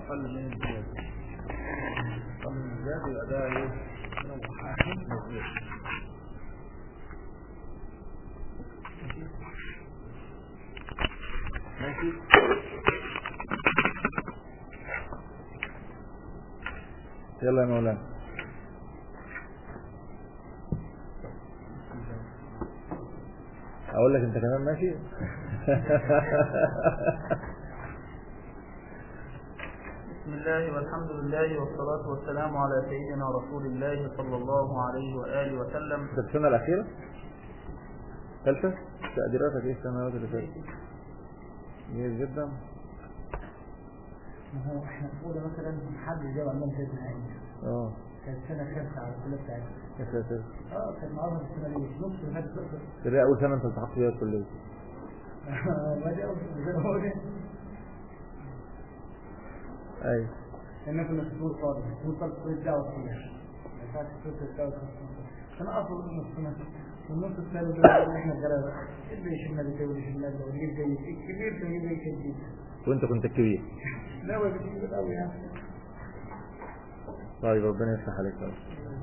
أقل من الزيادة أقل من الزيادة يبقى ده إيه؟ مظبوط ماشي يلا يا مولانا اقول لك انت كمان ماشي بسم الله والحمد لله والصلاة والسلام على سيدنا رسول الله صلى الله عليه وآله وسلم انت السنه الاخيره ثالثه تقديراتك ايه السنوات اللي فاتت جيد جدا ما هو احنا اولى مثلا حد جاب عندنا ثلاث نهائي اه كانت السنه الخامسه على الكليه بتاعتنا يا ساتر اه كان معاهم السنه دي نص اللي فاتت صفر تلاقي اول سنه انت التحقت فيها الكليه ما دي اول زي ما هو ده ايوه احنا كنا في سور خالص سور خالص كل الدعوه فيها ما ينفعش سور الدعوه انا اصلا من النص والنص الثاني ده اللي احنا غلابه اللي يشمل ده واللي يشمل ده واللي يبدا الكبير ده يبدا يشديد وانت كنت الكبير لا هو كبير قوي يعني طيب ربنا يفتح عليك يا رب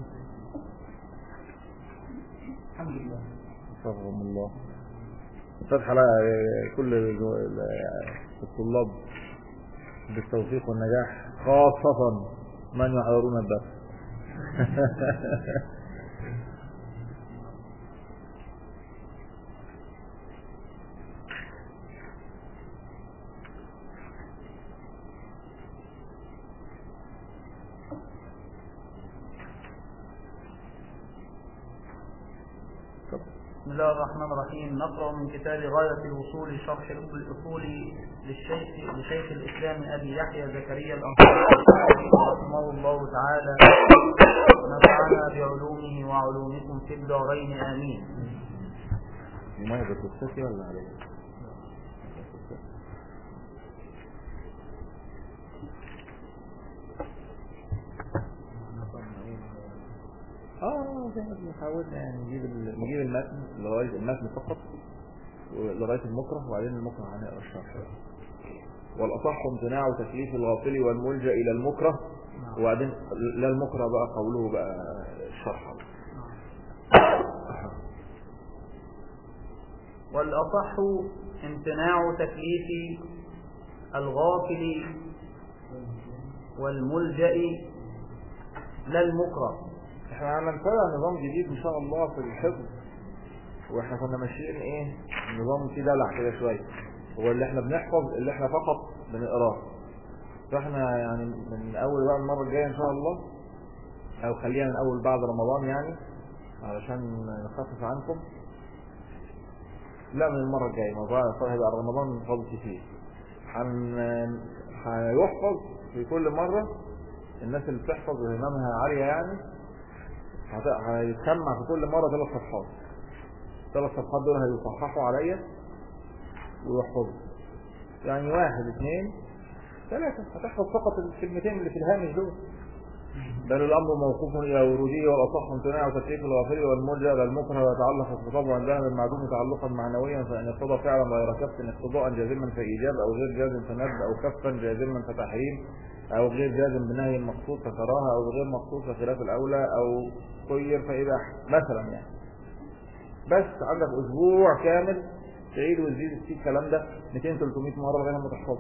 الحمد لله استغفر الله فتح على كل ال- الطلاب بالتوفيق والنجاح خاصة من يحضرون الدرس بسم الله الرحمن الرحيم نقرأ من كتاب غاية الوصول شرح الأصول للشيخ لشيخ الإسلام أبي يحيى زكريا الأنصاري رحمه الله تعالى ونفعنا بعلومه وعلومكم في الدارين آمين المية بتستسي ولا عليك اه زي ما بنحاول يعني نجيب ال- نجيب المتن لغايه المتن فقط لغايه المكره وبعدين المكره هنقرا الشرح والاصح امتناع تكليف الغافل والملجا الى المكره وبعدين لا المكره بقى قوله بقى الشرح والأصح امتناع تكليف الغافل والملجأ لا المكره احنا هنتبع نظام جديد ان شاء الله في الحفظ واحنا كنا ماشيين ايه نظام فيه دلع كده شويه هو اللي احنا بنحفظ اللي احنا فقط بنقراه فاحنا يعني من اول بقى المره الجايه ان شاء الله او خلينا من اول بعد رمضان يعني علشان نخفف عنكم لا من المره الجايه موضوع صحيح بقى رمضان فاضل فيه هن هيحفظ في كل مره الناس اللي بتحفظ وهمامها عاليه يعني هت- هيتسمع في كل مرة ثلاث صفحات ثلاث صفحات دول هيصححوا عليا ويحفظوا يعني واحد اثنين ثلاثة هتحفظ فقط الكلمتين اللي في الهامش دول بل الأمر موقوف إلى وروده والأصح امتناع وتكليف الغافل والمرجع إلى المكره ويتعلق الخطاب عندها بالمعدوم تعلقا معنويا فإن اقتضى فعلا غير كف اقتضاء جازما فإيجاب أو غير جازم فند أو كفا جازما فتحريم أو غير جازم بنهي مقصود فكراهة أو غير مقصود فخلاف الأولى أو خير فإباح مثلا يعني بس عندك أسبوع كامل تعيد وتزيد في الكلام ده 200 300 مرة لغاية ما تحفظه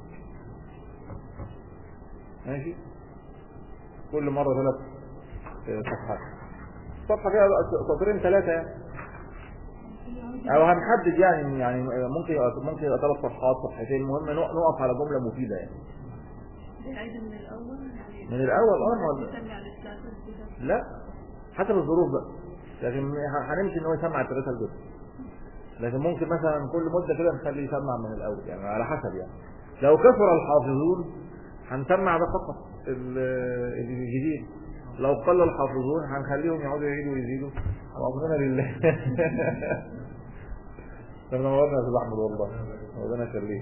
ماشي كل مرة ثلاث آه، صفحات صفحة فيها سطرين ثلاثة يعني أو هنحدد يعني يعني ممكن يبقى ممكن يبقى ثلاث صفحات صفحتين المهم نق- نقف على جملة مفيدة يعني بنعيد من الأول يعني من الأول اه ما- نسمع الثلاثة الجدد لا حسب الظروف بقى لكن ه- هنمشي ان هو يسمع الثلاثة الجزء لكن ممكن مثلا كل مدة كده نخليه يسمع من الأول يعني على حسب يعني لو كثر الحافظون هنسمع ده فقط ال- الجديد لو قل الحافظون هنخليهم يقعدوا يعيدوا ويزيدوا وأمرنا لله طب نورنا يا استاذ احمد والله ربنا يخليك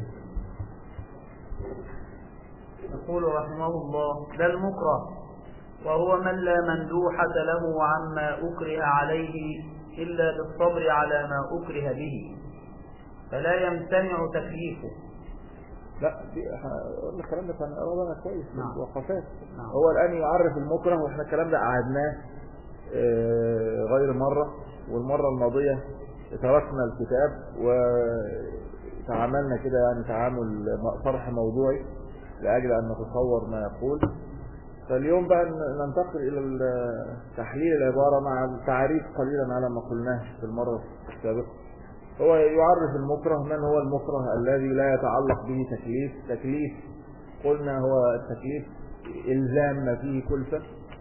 يقول رحمه الله لا المكره وهو من لا مندوحة له عما أكره عليه إلا بالصبر على ما أكره به فلا يمتنع تكليفه لا دي احنا قلنا الكلام ده كان قرابنا كويس في نعم. الوقفات نعم. هو الان يعرف المكره واحنا الكلام ده قعدناه آه، غير مرة والمرة الماضية تركنا الكتاب وتعاملنا كده يعني تعامل طرح موضوعي لأجل أن نتصور ما يقول فاليوم بقى ن- ننتقل إلى ال- تحليل العبارة مع التعريف قليلا على ما قلناه في المرة السابقة هو يعرف المكره من هو المكره الذي لا يتعلق به تكليف تكليف قلنا هو التكليف إلزام ما فيه كلفة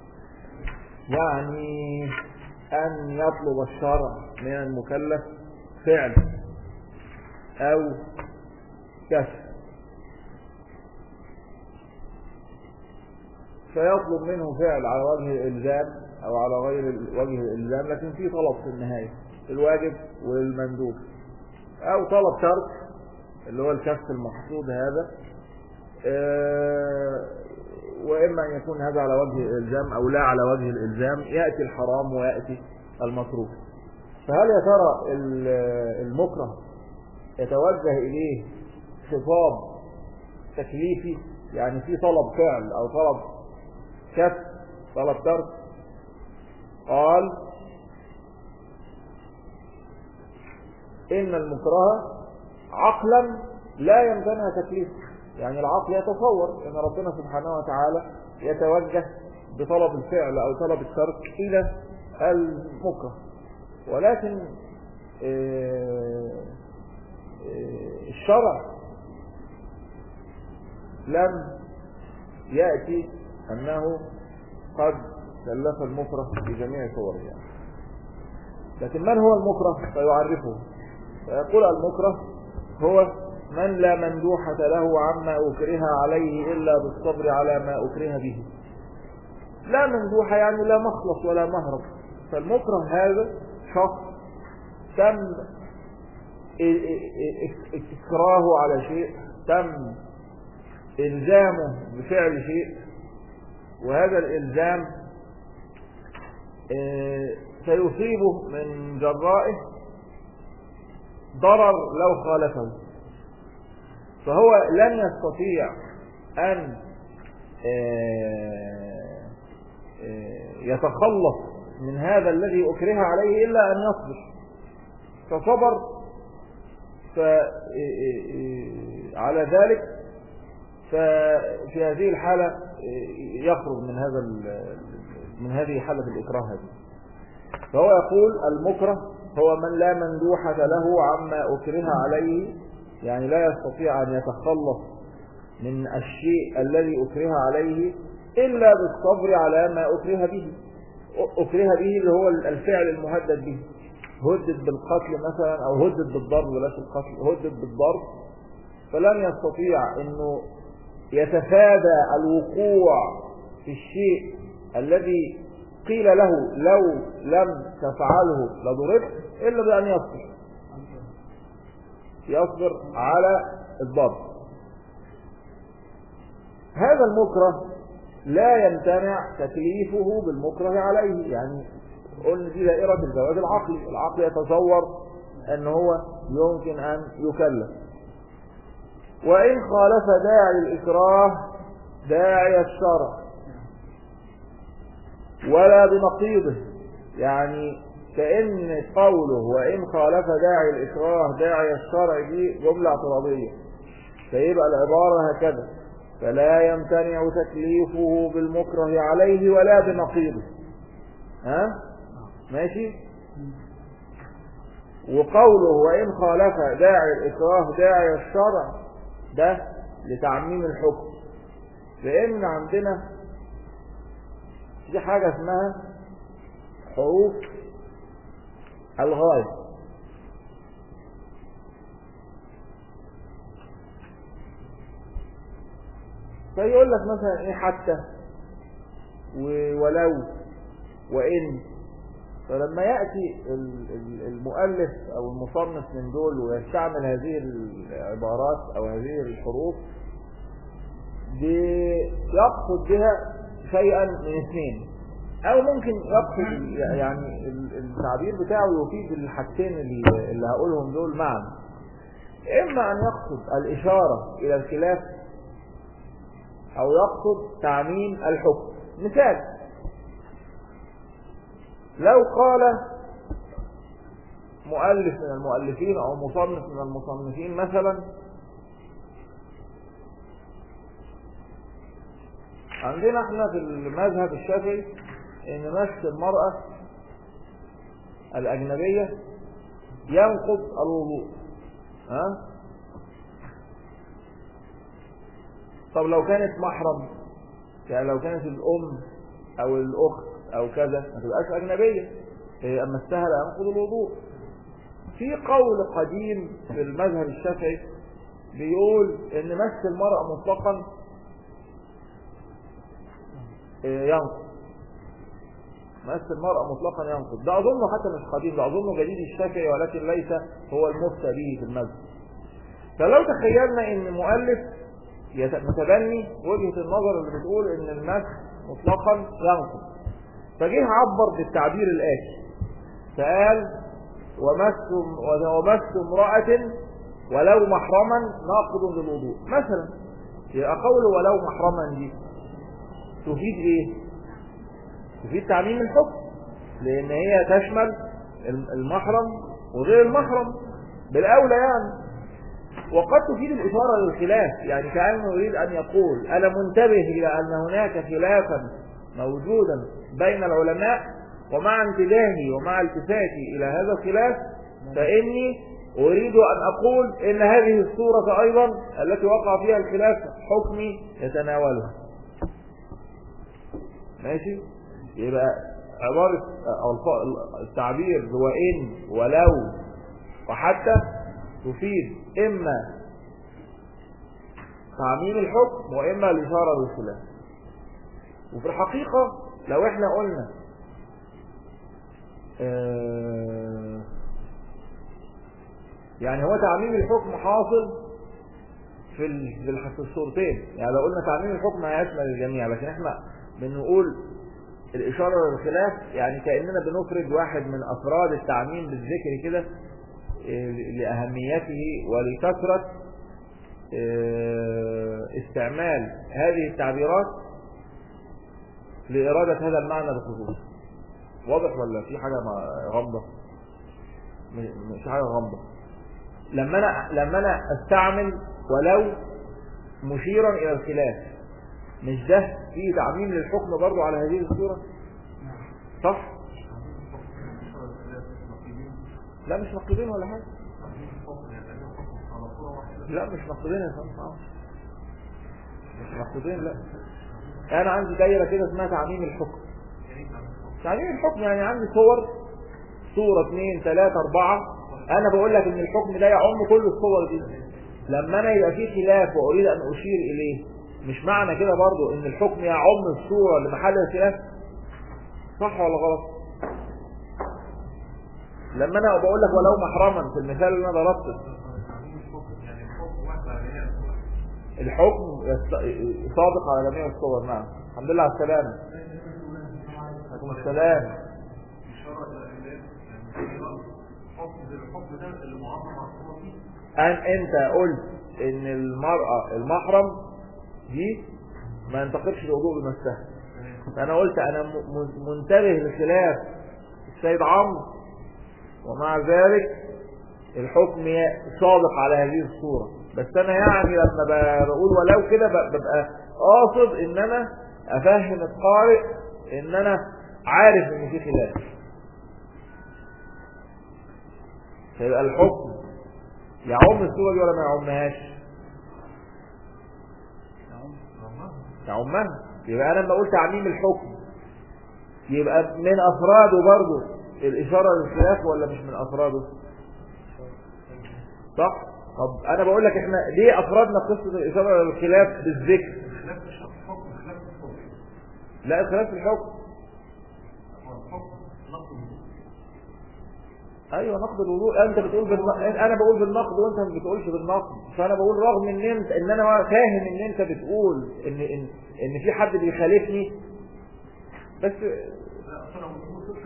يعني أن يطلب الشرع من المكلف فعل أو كسب فيطلب منه فعل على وجه الإلزام أو على غير ال- وجه الإلزام لكن في طلب في النهاية الواجب والمندوب أو طلب ترك اللي هو الكسب المقصود هذا آه، وإما أن يكون هذا على وجه الإلزام أو لا على وجه الإلزام يأتي الحرام ويأتي المكروه فهل يا ترى ال- المكره يتوجه إليه خطاب تكليفي يعني في طلب فعل أو طلب كسب طلب ترك قال إن المكره عقلا لا يمتنع تكليفه يعني العقل يتصور ان ربنا سبحانه وتعالى يتوجه بطلب الفعل او طلب الترك الى المكره ولكن آه، آه، الشرع لم يأتي أنه قد كلف المكره في جميع صوره يعني. لكن من هو المكره فيعرفه فيقول المكره هو من لا مندوحة له عما أكره عليه إلا بالصبر على ما أكره به لا مندوحة يعني لا مخلص ولا مهرب فالمكره هذا شخص تم إكراهه على شيء تم إلزامه بفعل شيء وهذا الإلزام آه، سيصيبه من جرائه ضرر لو خالفه فهو لن يستطيع أن آه، آه، يتخلص من هذا الذي أكره عليه إلا أن يصبر فصبر ف على ذلك ففي هذه الحالة يخرج من هذا ال- من هذه حالة الإكراه هذه فهو يقول المكره هو من لا مندوحة له عما أكره عليه يعني لا يستطيع أن يتخلص من الشيء الذي أكره عليه إلا بالصبر على ما أكره به أكره به اللي هو الفعل المهدد به هدد بالقتل مثلا أو هدد بالضرب بلاش القتل هدد بالضرب فلن يستطيع أنه يتفادى الوقوع في الشيء الذي قيل له لو لم تفعله لضربت إلا بأن يصبر يصبر على الضرب هذا المكره لا يمتنع تكليفه بالمكره عليه يعني قلنا دي دائرة الزواج العقلي العقل يتصور أن هو يمكن أن يكلف وإن خالف داعي الإكراه داعي الشرع ولا بنقيضه يعني كأن قوله وإن خالف داعي الإكراه داعي الشرع دي جملة اعتراضية فيبقى العبارة هكذا فلا يمتنع تكليفه بالمكره عليه ولا بنقيضه ها ماشي وقوله وإن خالف داعي الإكراه داعي الشرع ده لتعميم الحكم لأن عندنا في حاجة اسمها حروف الغاية فيقول لك مثلا ايه حتى و- ولو وإن فلما يأتي ال- ال- المؤلف أو المصنف من دول ويستعمل هذه العبارات أو هذه الحروف بيقصد بها شيئا من اثنين أو ممكن يقصد يعني ال- التعبير بتاعه يفيد الحاجتين اللي اللي هقولهم دول معا إما أن يقصد الإشارة إلى الخلاف أو يقصد تعميم الحكم مثال لو قال مؤلف من المؤلفين أو مصنف من المصنفين مثلا عندنا احنا في المذهب الشافعي ان مس المرأة الأجنبية ينقض الوضوء ها طب لو كانت محرم يعني لو كانت الأم أو الأخت أو كذا ما تبقاش أجنبية هي أما استهل ينقض الوضوء في قول قديم في المذهب الشافعي بيقول ان مس المرأة مطلقا ينقض مس المرأة مطلقا ينقض ده أظنه حتى مش قديم ده أظنه جديد الشافعي ولكن ليس هو المفتى به في المذهب فلو تخيلنا ان مؤلف متبني وجهة النظر اللي بتقول ان المس مطلقا ينقض فجه عبر بالتعبير الآتي فقال ومس ومس امرأة ولو محرما ناقض للوضوء مثلا يبقى قول ولو محرما دي تفيد ايه تفيد تعميم الحكم لان هي تشمل المحرم وغير المحرم بالاولى يعني وقد تفيد الاشاره للخلاف يعني كانه يريد ان يقول انا منتبه الى ان هناك خلافا موجودا بين العلماء ومع انتباهي ومع التفاتي الى هذا الخلاف فاني اريد ان اقول ان هذه الصورة ايضا التي وقع فيها الخلاف حكمي يتناولها ماشي يبقى عبارة او التعبير هو ان ولو وحتى تفيد اما تعميم الحكم واما الاشارة للخلاف وفي الحقيقة لو احنا قلنا اه يعني هو تعميم الحكم حاصل في في الصورتين يعني لو قلنا تعميم الحكم هيشمل الجميع لكن احنا بنقول الإشارة للخلاف يعني كأننا بنفرد واحد من أفراد التعميم بالذكر كده لأهميته ولكثرة استعمال هذه التعبيرات لإرادة هذا المعنى بخصوص واضح ولا في حاجة غامضة مش حاجة غامضة لما انا لما انا استعمل ولو مشيرا الى الخلاف مش ده فيه تعميم للحكم برضو على هذه الصورة صح لا مش نقيضين ولا حاجة لا مش نقيضين يا فندم مش نقيضين لا انا عندي دايرة كده اسمها تعميم الحكم تعميم الحكم يعني عندي صور صورة اثنين ثلاثة اربعة انا بقول لك ان الحكم ده يعم كل الصور دي لما انا يبقى في خلاف واريد ان اشير اليه مش معنى كده برضو ان الحكم يعم الصورة لمحل الخلاف صح ولا غلط لما انا بقول لك ولو محرما في المثال اللي انا ضربته الحكم صادق على جميع الصور نعم الحمد لله على السلامة عليكم السلام أن أنت قلت إن المرأة المحرم دي ما ينتقدش الوضوء بمسها أنا قلت أنا منتبه لخلاف السيد عمرو ومع ذلك الحكم صادق على هذه الصورة بس أنا يعني لما بقول ولو كده ببقى قاصد إن أنا أفهم القارئ إن أنا عارف إن في خلاف فيبقى الحكم يعم الصورة دي ولا ما يعمهاش يعمها يبقى انا لما قلت تعميم الحكم يبقى من افراده برضه الاشاره للخلاف ولا مش من افراده صح طب انا بقول لك احنا ليه افرادنا قصه الاشاره للخلاف بالذكر لا الخلاف في الحكم ايوه نقد الوضوء انت بتقول بالن... انا بقول بالنقد وانت ما بتقولش بالنقد فانا بقول رغم ان انت ان انا فاهم ان انت بتقول ان ان ان في حد بيخالفني بس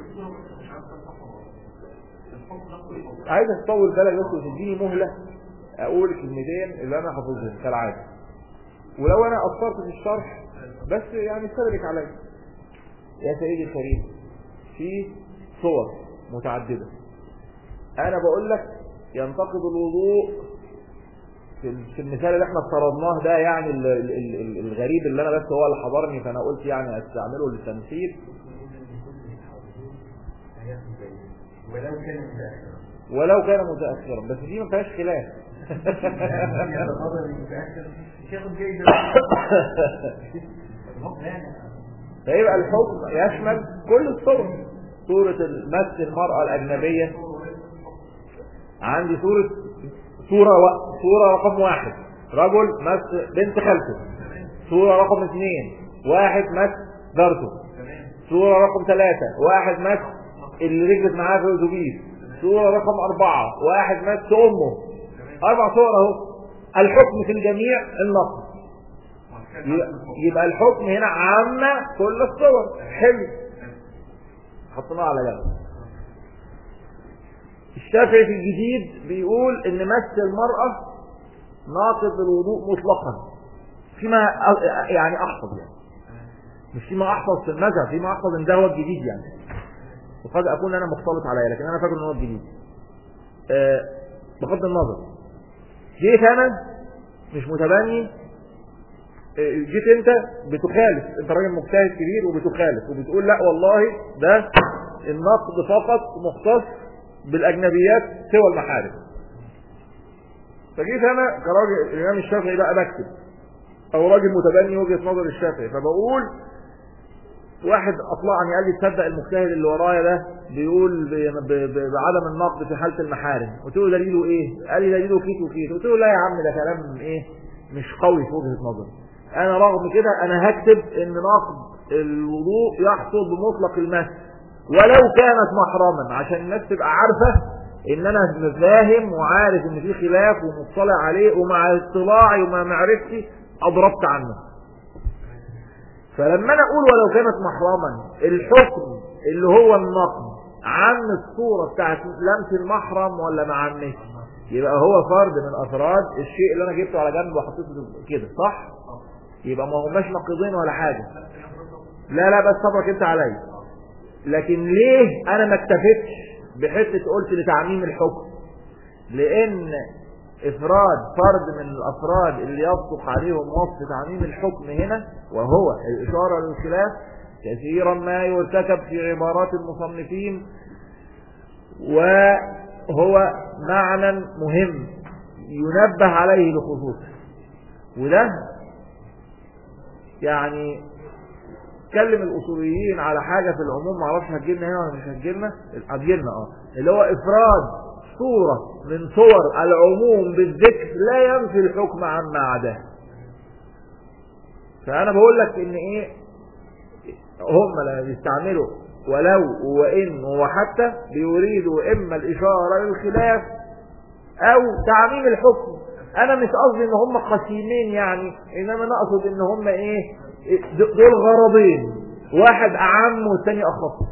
عايز تطول بالك بس وتديني مهله اقول الكلمتين اللي انا حافظهم كالعاده ولو انا قصرت في الشرح بس يعني استدرك عليا يا سيدي الكريم في صور متعدده انا بقول لك ينتقد الوضوء في في المثال اللي احنا افترضناه ده يعني ال- ال- ال- الغريب اللي انا بس هو اللي حضرني فانا قلت يعني استعمله للتمثيل ولو كان متأخرا ولو كان متاخرا بس دي ما فيهاش خلاف يتفضل المتأخر ياخد جايزة الحكم يعني فيبقى الحكم يشمل كل الصور صورة مس المرأة الأجنبية عندي صورة صورة و... صورة رقم واحد رجل مس بنت خالته صورة رقم اثنين واحد مس جارته صورة رقم ثلاثة واحد مس اللي ركبت معاه في الأتوبيس صورة رقم أربعة واحد مس أمه أربع صور أهو الحكم في الجميع النقص يبقى الحكم هنا عامة كل الصور حلو حطيناه على جنب الشافعي في الجديد بيقول ان مس المرأة ناقض الوضوء مطلقا فيما أ- يعني احفظ يعني مش فيما احفظ في المذهب فيما احفظ ان ده هو الجديد يعني وقد اكون انا مختلط عليا لكن انا فاكر ان هو الجديد أه بغض النظر جيت انا مش متبني جيت انت بتخالف انت راجل مجتهد كبير وبتخالف وبتقول لا والله ده النقد فقط مختص بالاجنبيات سوى المحارم فجيت انا كراجل الامام الشافعي بقى بكتب او راجل متبني وجهه نظر الشافعي فبقول واحد اطلعني قال لي تصدق المجتهد اللي ورايا ده بيقول ب- ب- ب- بعدم النقد في حاله المحارم قلت له دليله ايه قال لي دليله كيت وكيت قلت له لا يا عم ده كلام ايه مش قوي في وجهه نظري انا رغم كده انا هكتب ان نقد الوضوء يحصل بمطلق المس ولو كانت محرما عشان الناس تبقى عارفه ان انا فاهم وعارف ان في خلاف ومطلع عليه ومع اطلاعي ومع معرفتي اضربت عنه فلما انا اقول ولو كانت محرما الحكم اللي هو النقد عن الصورة بتاعت لمس المحرم ولا ما عنش يبقى هو فرد من افراد الشيء اللي انا جبته على جنب وحطيته كده صح يبقى ما هماش نقيضين ولا حاجة لا لا بس صبرك انت عليا لكن ليه انا ما اكتفيتش بحته قلت لتعميم الحكم لان افراد فرد من الافراد اللي يصدق عليهم وصف تعميم الحكم هنا وهو الاشاره للخلاف كثيرا ما يرتكب في عبارات المصنفين وهو معنى مهم ينبه عليه بخصوصه وده يعني تكلم الاصوليين على حاجه في العموم ما اعرفش هتجيلنا هنا ولا مش هتجيلنا هتجيلنا اه اللي هو افراد صوره من صور العموم بالذكر لا ينفي الحكم عما عداه فانا بقول لك ان ايه هم لما بيستعملوا ولو وان وحتى بيريدوا اما الاشاره للخلاف او تعميم الحكم انا مش قصدي ان هم قسيمين يعني انما انا اقصد ان هم ايه دول غرضين واحد اعم والثاني اخف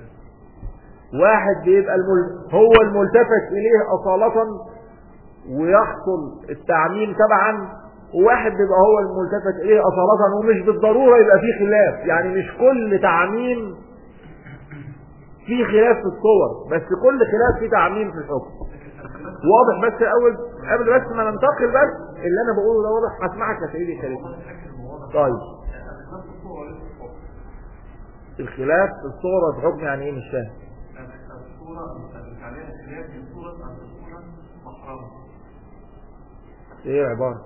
واحد بيبقى المل... هو الملتفت اليه اصالة ويحصل التعميم تبعا وواحد بيبقى هو الملتفت اليه اصالة ومش بالضرورة يبقى فيه خلاف يعني مش كل تعميم فيه خلاف في الصور بس كل خلاف فيه تعميم في الحكم واضح بس اول قبل بس ما ننتقل بس اللي انا بقوله ده واضح هسمعك يا سيدي الكريم طيب الخلاف في الصورة في الحكم يعني ايه مش فاهم الصورة عليها خلاف من صورة أن تكون محرمة ايه العبارة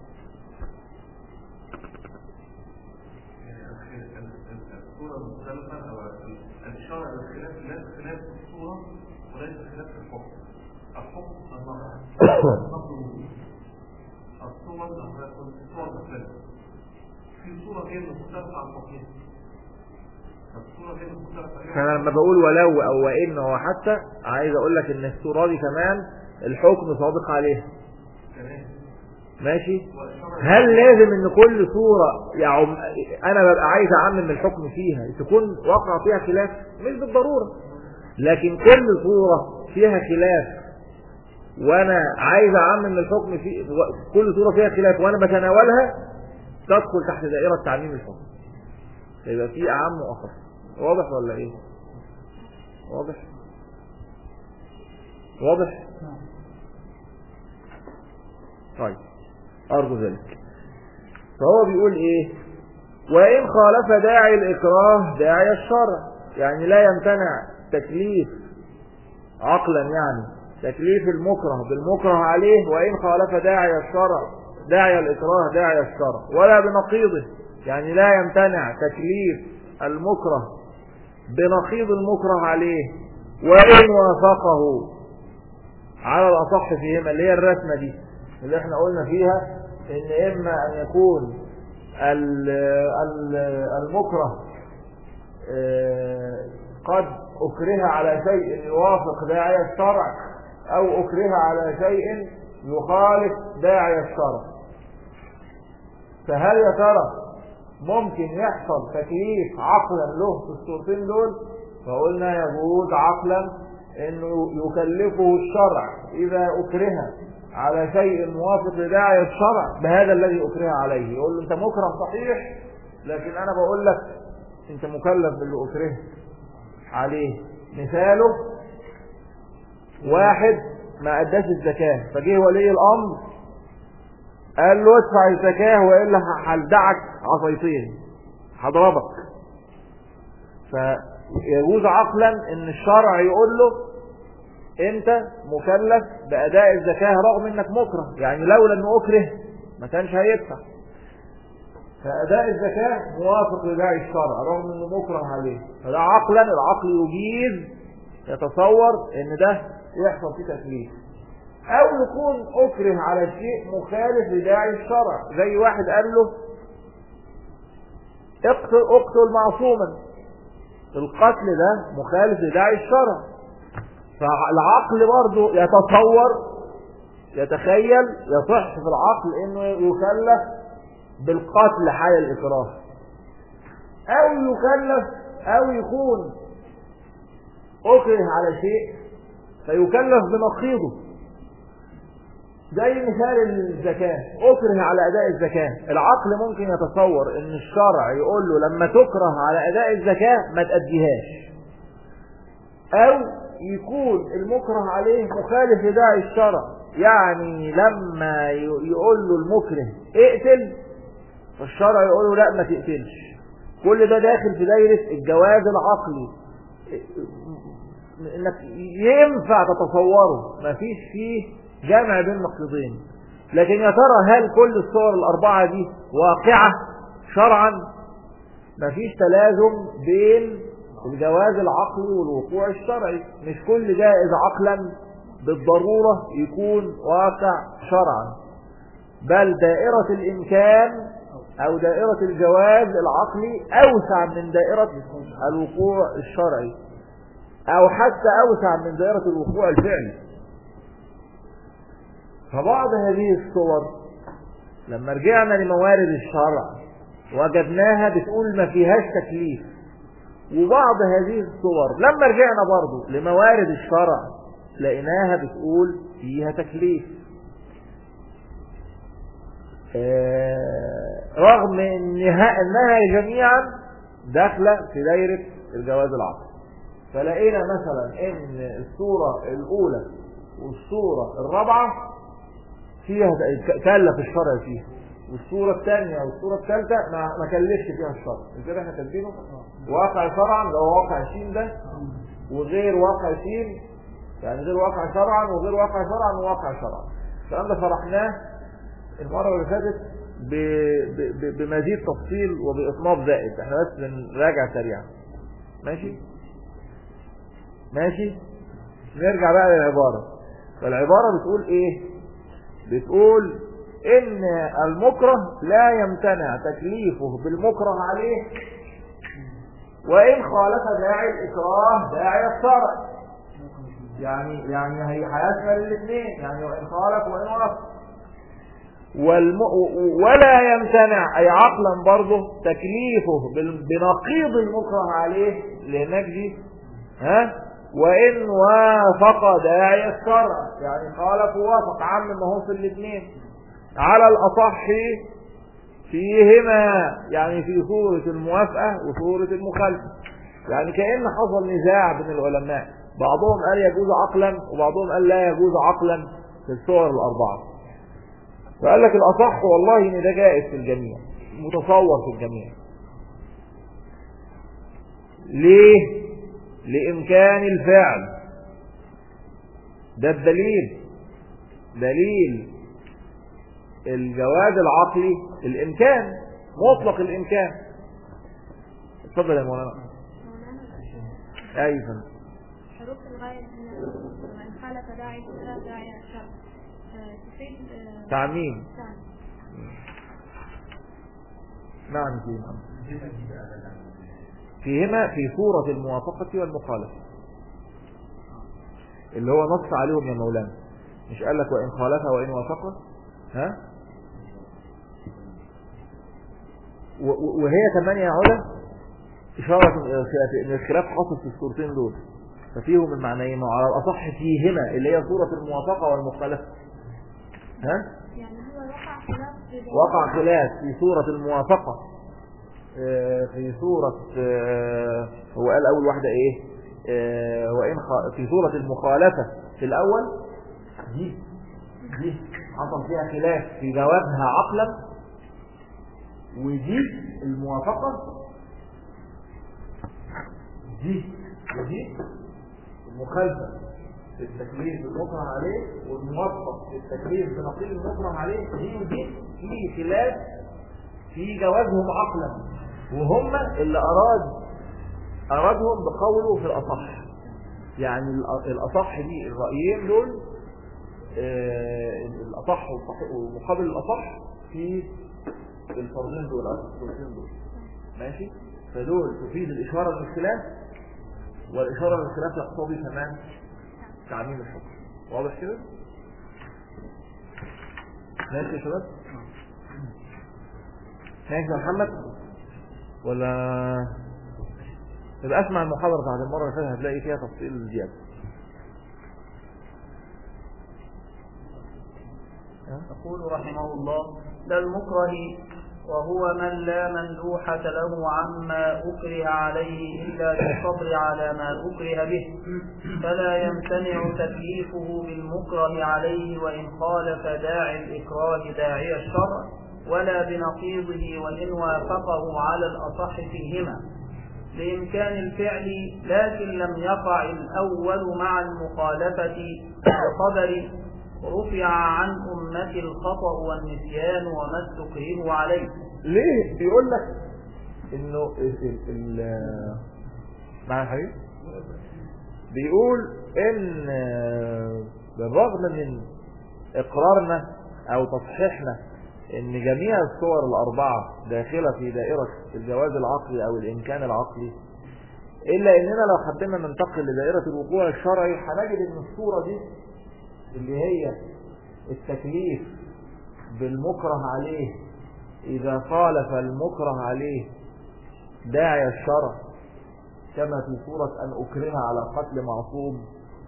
الصورة مختلفة أو الإشارة إلى الخلاف لا خلاف في الصورة وليس خلاف في الحكم الحكم النظر الصور الصور مختلفة في صورة غير مختلفة عن الحكم الصورة غير مختلفة عن فانا لما بقول ولو او وان او حتى عايز اقول لك ان الصورة دي كمان الحكم صادق عليها تمام ماشي وإشارة هل لازم ان كل صورة يعم انا ببقى عايز اعمم الحكم فيها تكون واقع فيها خلاف مش بالضرورة لكن كل صورة فيها خلاف وانا عايز اعمم الحكم في كل صورة فيها خلاف وانا بتناولها تدخل تحت دائرة تعميم الحكم يبقى في اعم واخف واضح ولا ايه واضح واضح نعم. طيب ارجو ذلك فهو بيقول ايه وان خالف داعي الاكراه داعي الشرع يعني لا يمتنع تكليف عقلا يعني تكليف المكره بالمكره عليه وان خالف داعي الشرع داعي الاكراه داعي الشرع ولا بنقيضه يعني لا يمتنع تكليف المكره بنقيض المكره عليه وان وافقه على الأصح فيهما اللي هي الرسمة دي اللي احنا قلنا فيها ان اما ان يكون ال- ال- المكره آه، قد اكره على شيء يوافق داعي الشرع او اكره على شيء يخالف داعي الشرع فهل يا ترى ممكن يحصل تكليف عقلا له في الصورتين دول فقلنا يجوز عقلا انه يكلفه الشرع اذا اكره على شيء موافق لداعي الشرع بهذا الذي اكره عليه يقول له انت مكره صحيح لكن انا بقول لك انت مكلف باللي اكره عليه مثاله واحد ما اداش الزكاه فجه ولي الامر قال له ادفع الزكاه والا هلدعك عصايتين هضربك فيجوز عقلا ان الشرع يقول له انت مكلف باداء الزكاه رغم انك مكره يعني لولا انه اكره ما كانش هيدفع فاداء الزكاه موافق لداعي الشرع رغم انه مكره عليه فده عقلا العقل يجيز يتصور ان ده يحصل فيه تكليف او يكون اكره على شيء مخالف لداعي الشرع زي واحد قال له اقتل اقتل معصوما القتل ده مخالف لداعي الشرع فالعقل برضه يتصور يتخيل يصح في العقل انه يكلف بالقتل حال الاكراه او يكلف او يكون اكره على شيء فيكلف بنقيضه زي مثال الزكاة أكره على أداء الزكاة العقل ممكن يتصور إن الشرع يقول له لما تكره على أداء الزكاة ما تأديهاش أو يكون المكره عليه مخالف لداعي الشرع يعني لما ي- يقول له المكره اقتل فالشرع يقول له لا ما تقتلش كل ده داخل في دايرة الجواز العقلي انك ينفع تتصوره مفيش فيه جمع بين نقيضين لكن يا ترى هل كل الصور الأربعة دي واقعة شرعا مفيش تلازم بين الجواز العقلي والوقوع الشرعي مش كل جائز عقلا بالضرورة يكون واقع شرعا بل دائرة الإمكان أو دائرة الجواز العقلي أوسع من دائرة الوقوع الشرعي أو حتى أوسع من دائرة الوقوع الفعلي فبعض هذه الصور لما رجعنا لموارد الشرع وجدناها بتقول ما فيهاش تكليف وبعض هذه الصور لما رجعنا برضو لموارد الشرع لقيناها بتقول فيها تكليف آه، رغم انها انها جميعا داخله في دايره الجواز العقلي فلقينا مثلا ان الصوره الاولى والصوره الرابعه فيها كلف الشرع فيها والصورة الثانية والصورة الثالثة ما ما كلفش فيها الشرع مش كده احنا كاتبينه واقع شرعا اللي هو واقع شين ده وغير واقع شين يعني غير واقع شرعا وغير واقع شرعا وواقع شرعا الكلام ده شرحناه المرة اللي فاتت ب- ب- ب- بمزيد تفصيل وبإطناب زائد احنا بس بنراجع سريعا ماشي ماشي نرجع بقى للعبارة فالعبارة بتقول ايه بتقول ان المكره لا يمتنع تكليفه بالمكره عليه وان خالف داعي الاكراه داعي الشرع يعني يعني هي هيشمل الاثنين يعني وان خالف وان وافق والم... ولا يمتنع اي عقلا برضه تكليفه بال... بنقيض المكره عليه لهناك دي ها وإن وافق داعي الشرع يعني خالف ووافق عم ما هو في الاثنين على الأصح فيهما يعني في صورة الموافقة وصورة المخالفة يعني كأن حصل نزاع بين العلماء بعضهم قال يجوز عقلا وبعضهم قال لا يجوز عقلا في الصور الأربعة فقال لك الأصح والله إن ده جائز في الجميع متصور في الجميع ليه لإمكان الفعل ده الدليل دليل الجواز العقلي الإمكان مطلق الإمكان اتفضل يا مولانا مولانا أي فندم حروف الغاية هنا وإن خالف داعي الشرع داعي الشرع آه، تفيد آه، تعميم تعميم. نعم فيهما فيهما في صورة الموافقة والمخالفة اللي هو نص عليهم يا مولانا مش قال لك وإن خالف وإن وافق ها و- و- وهي كمان يا علا إشارة إن الخلاف حاصل في الصورتين دول ففيهم المعنيين وعلى الأصح فيهما اللي هي صورة الموافقة والمخالفة ها يعني هو وقع خلاف في ذلك. وقع خلاف في سورة الموافقة آه، في سورة آه، هو قال أول واحدة إيه آه، وإن خ- في سورة المخالفة في الأول دي دي حصل فيها خلاف في جوابها عقلا ودي الموافقة دي ودي المخالفة في التكليف المكره عليه والموفق في التكليف بنقيض المكره عليه دي ودي في خلاف في جوازهم عقلا وهم اللي أراد أرادهم بقوله في الأصح يعني الأ- الأصح دي الرأيين دول آه، الأصح والصح- ومقابل الأصح في الفرضين دول أو الفرضين دول ماشي فدول تفيد الإشارة للخلاف والإشارة للخلاف يقتضي كمان تعميم الحكم واضح كده؟ ماشي يا شباب؟ ماشي يا محمد؟ ولا يبقى اسمع المحاضرة بتاعت المرة اللي فاتت هتلاقي فيها تفصيل زيادة يقول رحمه الله لا المكره وهو من لا مندوحة له عما أكره عليه إلا بالصبر على ما أكره به فلا يمتنع تكليفه بالمكره عليه وإن خالف داعي الإكراه داعي الشرع ولا بنقيضه وإن وافقه على الأصح فيهما بإمكان الفعل لكن لم يقع الأول مع المخالفة بخبر رفع عن أمة الخطأ والنسيان وما استكره عليه ليه بيقول لك انه ال ال مع الحبيب بيقول ان بالرغم من اقرارنا او تصحيحنا ان جميع الصور الاربعة داخلة في دائرة الجواز العقلي او الامكان العقلي الا اننا لو حبينا ننتقل لدائرة الوقوع الشرعي هنجد ان الصورة دي اللي هي التكليف بالمكره عليه إذا خالف المكره عليه داعي الشرع كما في سورة أن أكره على قتل معصوم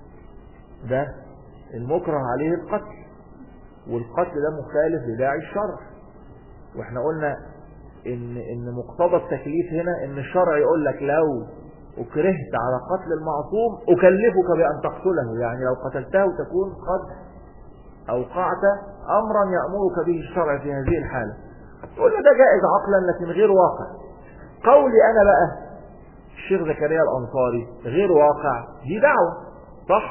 ده المكره عليه القتل والقتل ده مخالف لداعي الشرع واحنا قلنا ان ان مقتضى التكليف هنا ان الشرع يقول لك لو اكرهت على قتل المعصوم اكلفك بان تقتله يعني لو قتلته تكون قد اوقعت امرا يامرك به الشرع في هذه الحاله قلنا ده جائز عقلا لكن غير واقع قولي انا بقى الشيخ زكريا الانصاري غير واقع دي دعوه صح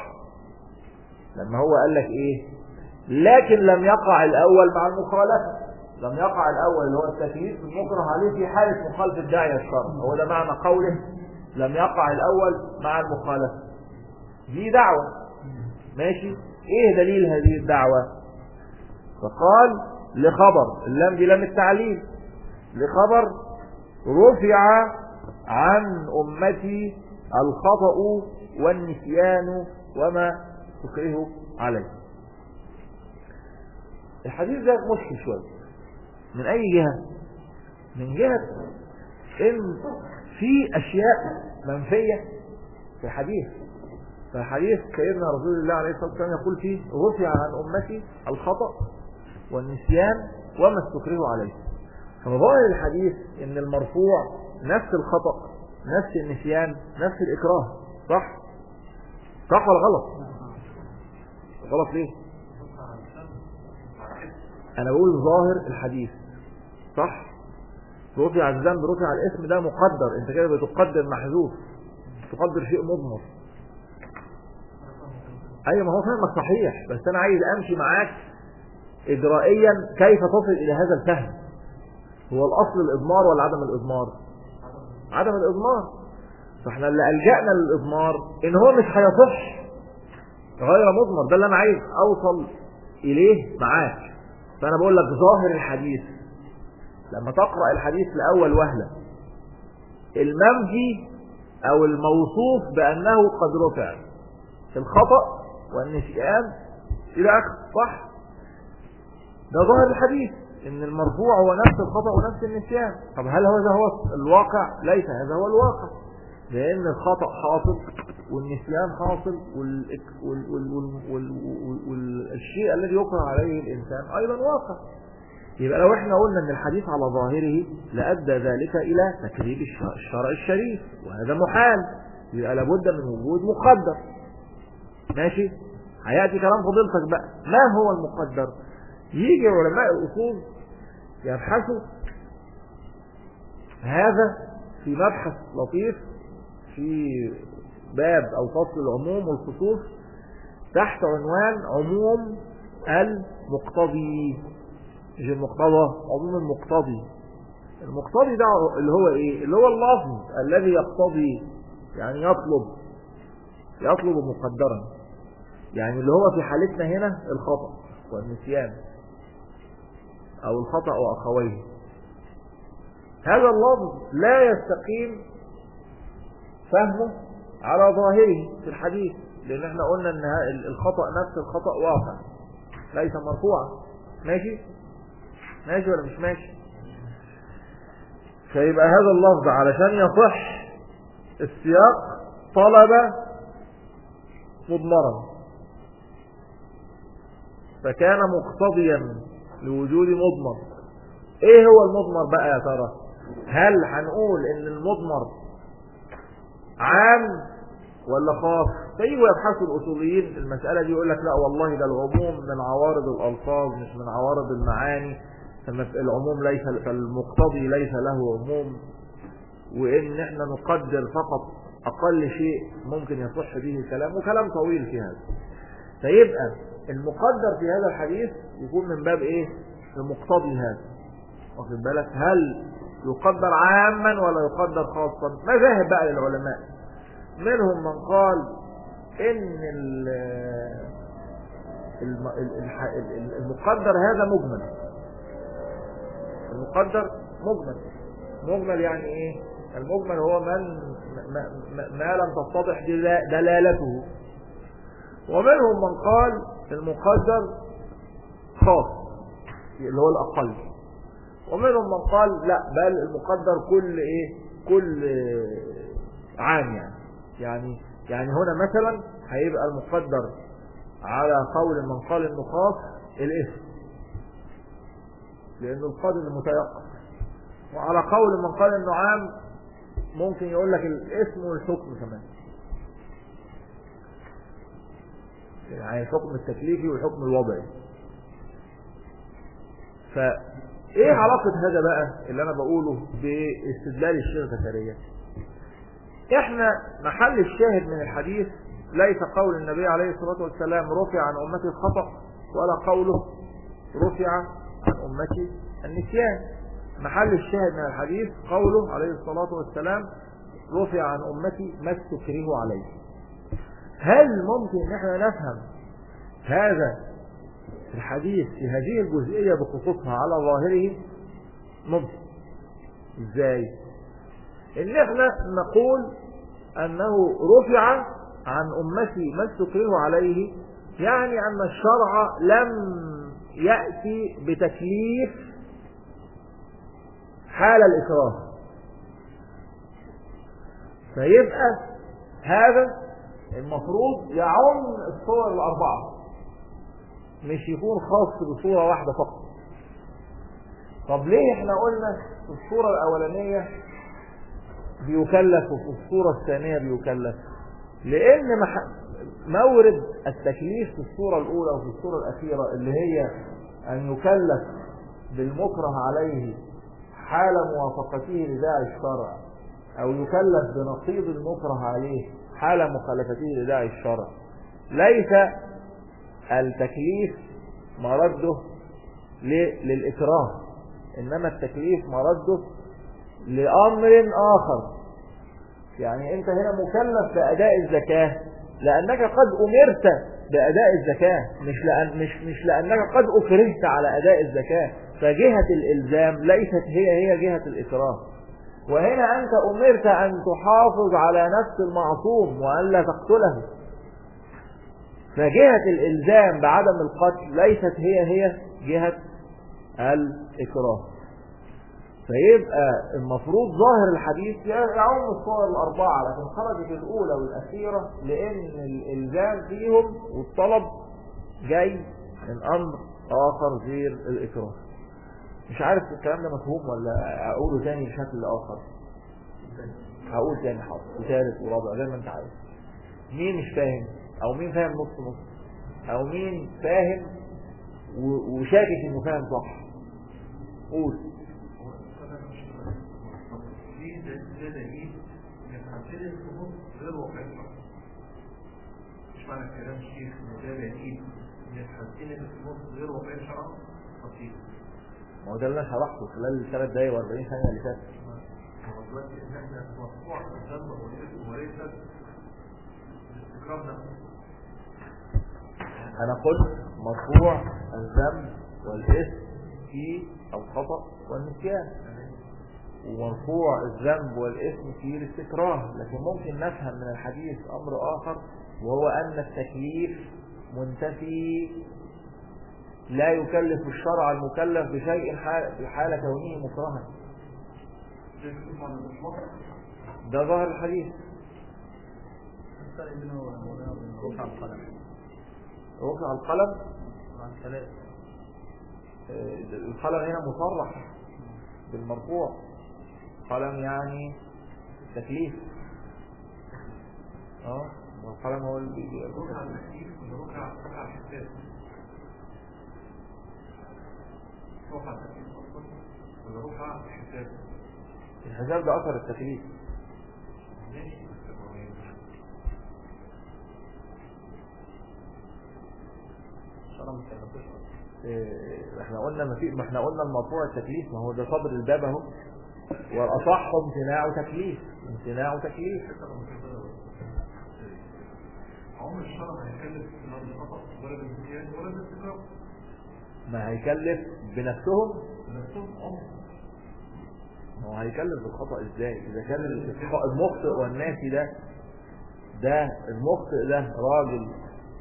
لما هو قال لك ايه لكن لم يقع الاول مع المخالفه لم يقع الاول اللي هو التكليف المكره عليه في حاله مخالفه داعي الشرع هو ده معنى قوله لم يقع الاول مع المخالفه دي دعوه ماشي ايه دليل هذه الدعوه فقال لخبر اللام دي لام التعليل لخبر رفع عن امتي الخطأ والنسيان وما تكره عليه الحديث ده مشكل شويه من اي جهة من جهة ان في اشياء منفية في الحديث فحديث سيدنا رسول الله عليه الصلاة والسلام يقول فيه رفع عن أمتي الخطأ والنسيان وما استكرهوا عليه فظاهر الحديث ان المرفوع نفس الخطأ نفس النسيان نفس الإكراه صح؟ صح ولا غلط؟ غلط ليه؟ أنا بقول ظاهر الحديث صح؟ رفع الذنب رفع الاسم ده مقدر انت كده بتقدر محذوف تقدر شيء مضمر ايوه ما هو فهمك صحيح بس انا عايز امشي معاك اجرائيا كيف تصل الى هذا الفهم هو الاصل الاضمار ولا عدم الاضمار عدم الاضمار فاحنا اللي الجأنا للاضمار ان هو مش هيصح غير مضمر ده اللي انا عايز اوصل اليه معاك فانا بقول لك ظاهر الحديث لما تقرأ الحديث لأول وهلة المنفي أو الموصوف بأنه قد رفع الخطأ والنسيان إلى آخر صح ده ظاهر الحديث إن المرفوع هو نفس الخطأ ونفس النسيان طب هل هذا هو الواقع ليس هذا هو الواقع لأن الخطأ حاصل والنسيان حاصل والشيء وال... وال... وال... وال... وال... والشيء الذي يكره عليه الإنسان أيضا واقع يبقى لو احنا قلنا ان الحديث على ظاهره لأدى ذلك الى تكذيب الشرع الشريف وهذا محال يبقى لابد من وجود مقدر ماشي هياتي كلام فضيلتك بقى ما هو المقدر يجي علماء الاصول يبحثوا هذا في مبحث لطيف في باب او فصل العموم والخصوص تحت عنوان عموم المقتضي مش المقتضى عموم المقتضي المقتضي ده اللي هو ايه اللي هو اللفظ الذي يقتضي يعني يطلب يطلب مقدرا يعني اللي هو في حالتنا هنا الخطأ والنسيان او الخطأ واخويه هذا اللفظ لا يستقيم فهمه على ظاهره في الحديث لان احنا قلنا ان الخطأ نفس الخطأ واقع ليس مرفوعا ماشي ماشي ولا مش ماشي فيبقى هذا اللفظ علشان يصح السياق طلب مضمرا فكان مقتضيا لوجود مضمر ايه هو المضمر بقى يا ترى هل هنقول ان المضمر عام ولا خاص فيجوا يبحثوا الاصوليين المسألة دي يقول لك لا والله ده العموم من عوارض الالفاظ مش من عوارض المعاني العموم ليس فالمقتضي ليس له عموم وان احنا نقدر فقط اقل شيء ممكن يصح به الكلام وكلام طويل في هذا فيبقى المقدر في هذا الحديث يكون من باب ايه المقتضي هذا واخد بالك هل يقدر عاما ولا يقدر خاصا مذاهب بقى للعلماء منهم من قال ان المقدر هذا مجمل المقدر مجمل مجمل يعني ايه المجمل هو من ما, ما لم تتضح دلالته ومنهم من قال المقدر خاص اللي هو الاقل ومنهم من قال لا بل المقدر كل ايه كل عام يعني يعني يعني هنا مثلا هيبقى المقدر على قول من قال انه خاص الاسم لانه القادر المتيقن وعلى قول من قال انه عام ممكن يقول لك الاسم والحكم كمان يعني الحكم التكليفي والحكم الوضعي فايه علاقة هذا بقى اللي انا بقوله باستدلال الشيخ زكريا احنا محل الشاهد من الحديث ليس قول النبي عليه الصلاة والسلام رفع عن امتي الخطأ ولا قوله رفع عن امتي النسيان محل الشاهد من الحديث قوله عليه الصلاة والسلام رفع عن امتي ما استكره عليه هل ممكن ان احنا نفهم هذا الحديث في هذه الجزئية بخصوصها على ظاهره ممكن ازاي ان احنا نقول انه رفع عن امتي ما استكره عليه يعني ان الشرع لم يأتي بتكليف حال الإكراه فيبقى هذا المفروض يعم الصور الأربعة مش يكون خاص بصورة واحدة فقط طب ليه احنا قلنا في الصورة الأولانية بيكلف وفي الصورة الثانية بيكلف لأن مح... مورد التكليف في الصورة الأولى وفي الصورة الأخيرة اللي هي أن يكلف بالمكره عليه حال موافقته لداعي الشرع أو يكلف بنقيض المكره عليه حال مخالفته لداعي الشرع ليس التكليف مرده ل- للإكراه إنما التكليف مرده لأمر آخر يعني أنت هنا مكلف بأداء الزكاة لأنك قد أمرت بأداء الزكاة مش لأن مش مش لأنك قد أكرهت على أداء الزكاة فجهة الإلزام ليست هي هي جهة الإكراه وهنا أنت أمرت أن تحافظ على نفس المعصوم وأن لا تقتله فجهة الإلزام بعدم القتل ليست هي هي جهة الإكراه فيبقى المفروض ظاهر الحديث يعم الصور الأربعة لكن خرجت الأولى والأخيرة لأن الإلزام فيهم والطلب جاي من أمر آخر غير الإكراه مش عارف الكلام ده مفهوم ولا أقوله تاني بشكل آخر هقول تاني حاضر وثالث ورابع زي ما أنت عايز مين مش فاهم أو مين فاهم نص نص أو مين فاهم و- وشاكك إنه فاهم صح قول دي ده ده دليل يتعدل الحدود غير واقعي مش معنى كلام الشيخ ان ده دليل يتعدل الحدود غير واقعي شرعا خطير ما هو ده اللي انا شرحته خلال الثلاث دقايق و40 ثانيه اللي فاتت هو دلوقتي ان احنا مرفوع الذنب والاسم وليس الاستكرام نفسه انا قلت مرفوع الذنب والاثم في الخطا والنسيان ومرفوع الذنب والاثم في الاستكراه لكن ممكن نفهم من الحديث امر اخر وهو ان التكليف منتفي لا يكلف الشرع المكلف بشيء حال- في حال كونه مكرها ده يكون معنى الإطلاق ده ظاهر الحديث الفرق بينه وبين رفع القلم رفع القلم عن ثلاث آه، القلم هنا مصرح بالمرفوع قلم يعني تكليف اه والقلم هو اللي بي- ركع التكليف ولا ركع ركع الحساب ركع التكليف أصلا ولا ركع الحساب الحساب ده اثر التكليف ماشي بس هو يعني الشرع ما كلفوش أصلا. آه، احنا قلنا ما في ما احنا قلنا المرفوع التكليف ما هو ده صدر الباب اهو والاصح امتناع تكليف امتناع تكليف عمر الشرع هيكلف لا بالخطأ ولا بالنسيان ولا بالاستقرار ما هيكلف بنفسهم نفسهم عمر ما هو هيكلف بالخطأ ازاي اذا كان الخ- المخطئ والناسي ده ده المخطئ ده راجل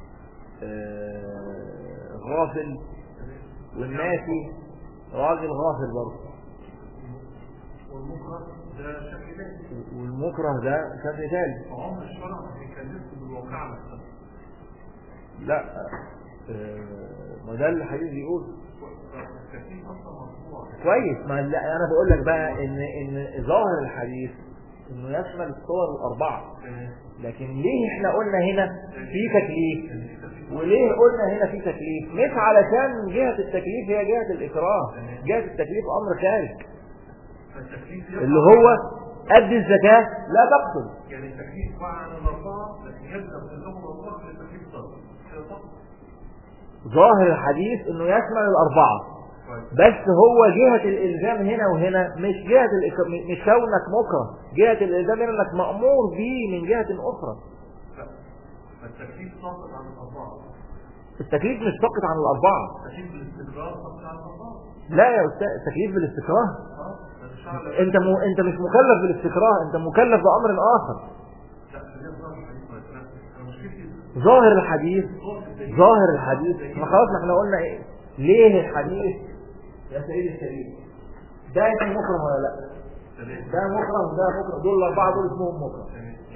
آه، غافل والناسي راجل غافل برضه والمكره ده شكل ثاني والمكره ده شكل ثالث وعمر الشرع هيكلفه بالواقع نفسه لا آه، ما ده اللي الحديث بيقول التكليف اصلا مرفوع كويس ما لا انا بقول لك بقى ان ان ظاهر الحديث انه يشمل الصور الاربعه لكن ليه احنا قلنا هنا في تكليف وليه قلنا هنا في تكليف مش علشان جهة التكليف هي جهة الإكراه جهة التكليف أمر خارج فالتكليف اللي هو أدي الزكاة لا تقتل يعني التكليف مع الاربعه لكن يبدا بالنظام الاربعه في التكليف صار كده صح؟ ظاهر الحديث انه يشمل الأربعة كويس بس هو جهة الإلزام هنا وهنا مش جهة الإك... مش كونك مكره جهة الإلزام هنا انك مأمور به من جهة أخرى لا فالتكليف ساقط عن الاربعه التكليف مش ساقط عن الأربعة التكليف بالاستقرار ساقط عن الاربعه لا يا أستاذ التكليف بالاستكراه اه ده الشرع انت م... انت مش مكلف بالاستكراه انت مكلف بأمر آخر لا خلينا نظام الحديث ما يتنفس انا مشكلتي ظاهر الحديث صوت الدليل ظاهر الحديث ما خلاص ما احنا قلنا ايه ليه الحديث يا سيدي الكريم ده اسمه مكره ولا لا تمام ده مكره وده مكره دول الاربعه دول اسمهم مكره تمام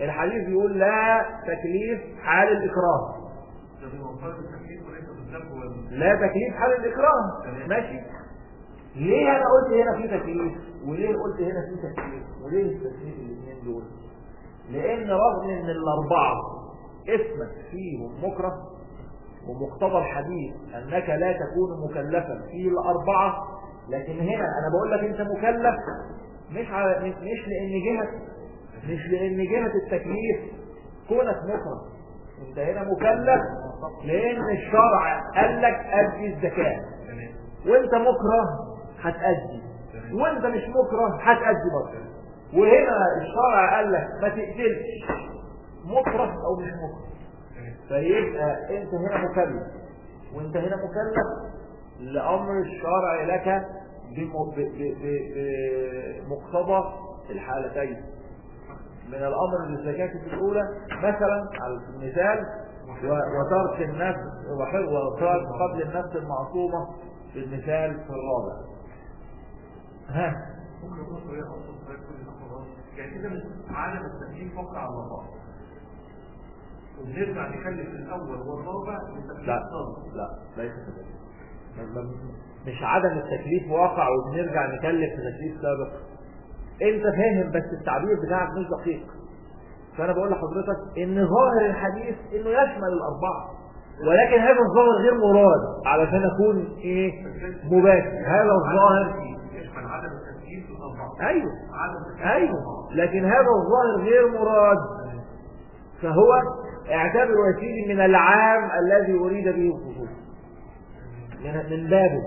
الحديث بيقول لا تكليف حال الإكراه ده بمنطقة التكليف وليس بالذنب وال لا تكليف حال الإكراه ماشي ليه أنا قلت هنا في تكليف وليه قلت هنا في تكليف وليه التكليف الاثنين دول لأن رغم أن الأربعة اسمك فيهم مكره ومقتضى الحديث أنك لا تكون مكلفا في الأربعة لكن هنا أنا بقول لك أنت مكلف مش على مش مش لأن جهة مش لأن جهة التكليف كونك مكره أنت هنا مكلف لأن الشرع قال لك أدي الزكاة تمام وأنت مكره هتأدي وأنت مش مكره هتأدي برضه وهنا الشرع قال لك ما تقتلش مكره أو مش مكره تمام فيبقى انت هنا مكلف وانت هنا مكلف لامر الشرع لك بم- ب- ب- ب- بمقتضى الحالتين من الامر بالزكاة في الاولى مثلا على المثال و- وترك النفس وحفظ وترك قبل النفس المعصومة في المثال في الرابع ها ممكن يكون طريقة أبسط طريقة كل ده خلاص يعني كده مش عالم التكليف وقع على الله ونرجع نكلف الأول والرابع لتكليف لا الصادق لا ليس كذلك م- م- مش عدم التكليف واقع وبنرجع نكلف في تكليف سابق انت فاهم بس التعبير بتاعك مش دقيق فانا بقول لحضرتك ان ظاهر الحديث انه يشمل الاربعه ولكن هذا الظاهر غير مراد علشان اكون ايه مباشر هذا الظاهر يشمل عدم التكليف في الأربعة ايوه عدم التكليف في ايوه الأربعة. لكن هذا الظاهر غير مراد فهو اعتبره يا سيدي من العام الذي اريد به الخصوص من من بابه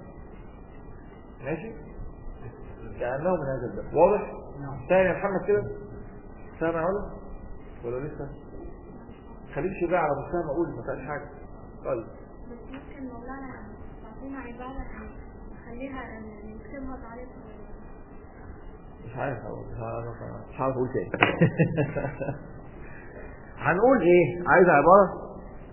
ماشي كانه من هذا الباب واضح نعم تاني يا محمد كده سامع ولا ولا لسه خليك شجاع على مستوى اقول ما فيهاش حاجه طيب بس ممكن مولانا تعطينا عبارة يعني نخليها نكتبها تعليق مش عارف اقول مش عارف مش عارف اقول تاني هنقول ايه عايز عبارة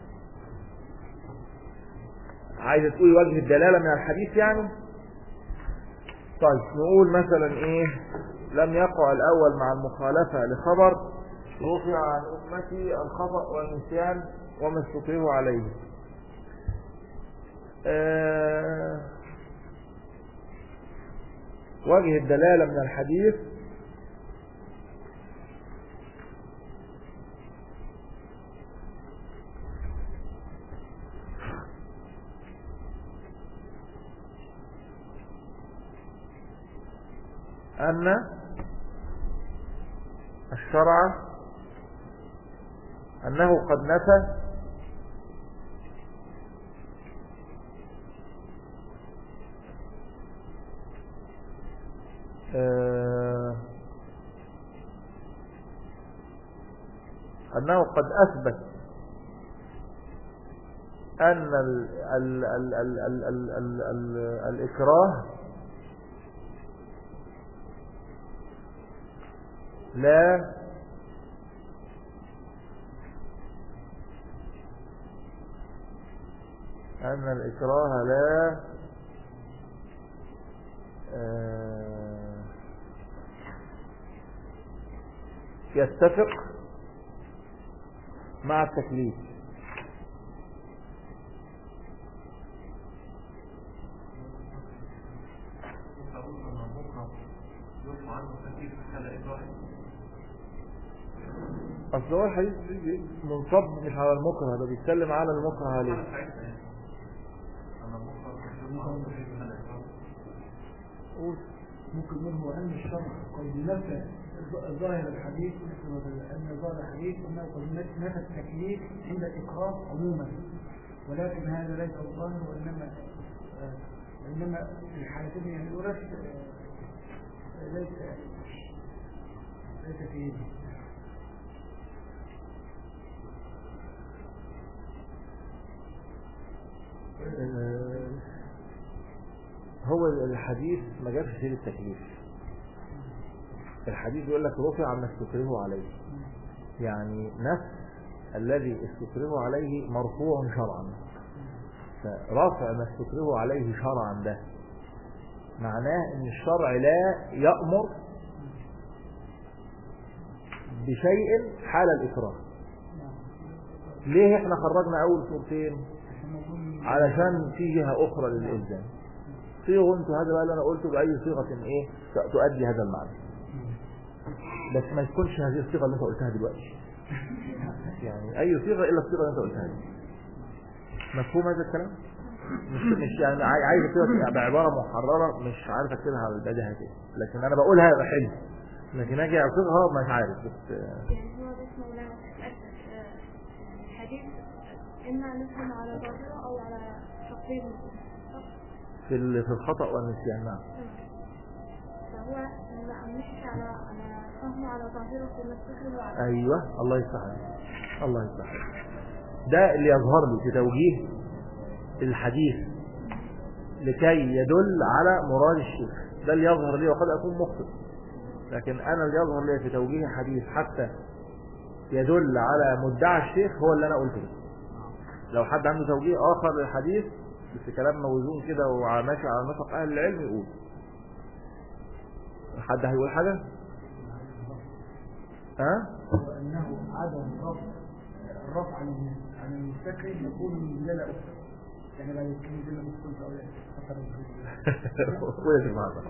عايزة تقولي وجه الدلالة من الحديث يعني طيب نقول مثلا ايه لم يقع الاول مع المخالفة لخبر رفع عن امتي الخطأ والنسيان وما استكره عليه آه وجه الدلالة من الحديث أن الشرع أنه قد نفى آه، أنه قد أثبت أن ال ال ال ال ال ال ال ال الإكراه لا أن الإكراه لا آه، يتفق مع التكليف أقول أن بكرة يرفع عنه التكليف في حالة إبراهيم أصل هو الحديث منصب مش على المكره ده بيتكلم على المكره عليه حالة ساعتها يعني أنا بكرة يرفع عنه التكليف في حالة إبراهيم قول. ممكن منه أن الشرع قد نفى ظاهر الحديث أن ظاهر الحديث أنه قد نفى التكليف عند الإكراه عموما ولكن هذا ليس الظاهر وإنما آه، وإنما في الحالتين يعني الأولى آه، ليس ليس في يدي آه، هو الحديث ما جابش سير التكليف الحديث يقول لك رفع ما استكره عليه يعني نفس الذي استكره عليه مرفوع شرعا فرفع ما استكره عليه شرعا ده معناه ان الشرع لا يأمر بشيء حال الإكراه ليه احنا خرجنا أول صورتين عشان يكون علشان في جهة أخرى للإلزام صيغوا انتوا هذا بقى اللي أنا قلته بأي صيغة إيه تؤدي هذا المعنى بس ما يكونش هذه الصيغة اللي أنت قلتها دلوقتي يعني أي صيغة إلا الصيغة اللي أنت قلتها دي مفهوم هذا الكلام؟ مش مش يعني عاي- عايز اكتبها بعبارة محررة مش عارف اكتبها على البديهة كده لكن انا بقولها يبقى حلو لكن اجي اصيغها مش عارف بس يعني هو بس مولانا تتأكد آه، الحديث إما نفهم على ظاهره أو على تقريب صح؟ في ال- في الخطأ والنسيان نعم فهو لا مش على على فهمه على ظاهره في نفسه على ايوه الله يفتح عليك الله يفتح عليك ده اللي يظهر لي في توجيه الحديث لكي يدل على مراد الشيخ ده اللي يظهر لي وقد اكون مخطئ لكن انا اللي يظهر لي في توجيه حديث حتى يدل على مدعى الشيخ هو اللي انا قلته ده. لو حد عنده توجيه اخر للحديث بس كلام موزون كده وماشي على نسق اهل العلم يقول حد هيقول حاجه ها هو أنه عدم رفع الرفع عن عن المستكرم يكون من دلالة أخرى يعني بعد يتكلم دلالة مختلفة أو لا حتى لو قول يا شيخ محمد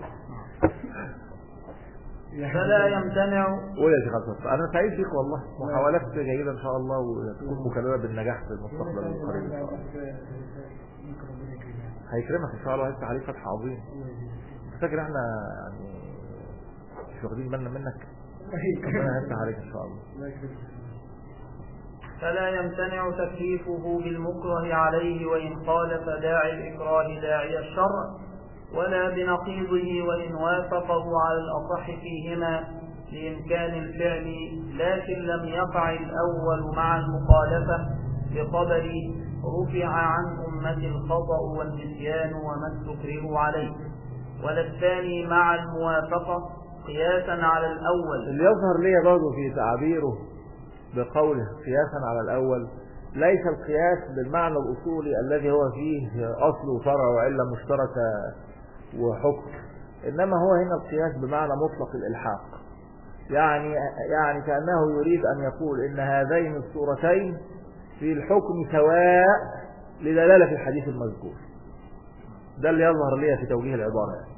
فلا يمتنع قول يا شيخ عبد انا سعيد بيك والله محاولات جيده ان شاء الله وتكون مكلمه بالنجاح في المستقبل القريب ان شاء الله ممكن ربنا يكرمها هيكرمك ان شاء الله هيفتح عليك فتح عظيم فاكر احنا يعني مش واخدين بالنا منك ربنا هيفتح عليك ان شاء الله الله يكرمك فلا يمتنع تكليفه بالمكره عليه وإن خالف داعي الإكراه داعي الشرع ولا بنقيضه وإن وافقه على الأصح فيهما لإمكان الفعل لكن لم يقع الأول مع المخالفة بقدر رفع عن أمة الخطأ والنسيان وما استكره عليه ولا الثاني مع الموافقة قياسا على الأول اللي يظهر لي برضه في تعبيره بقوله قياسا على الأول ليس القياس بالمعنى الأصولي الذي هو فيه أصل وفرع وعلة مشتركة وحكم إنما هو هنا القياس بمعنى مطلق الإلحاق يعني يعني كأنه يريد أن يقول إن هذين الصورتين في الحكم سواء لدلالة الحديث المذكور ده اللي يظهر لي في توجيه العبارة يعني.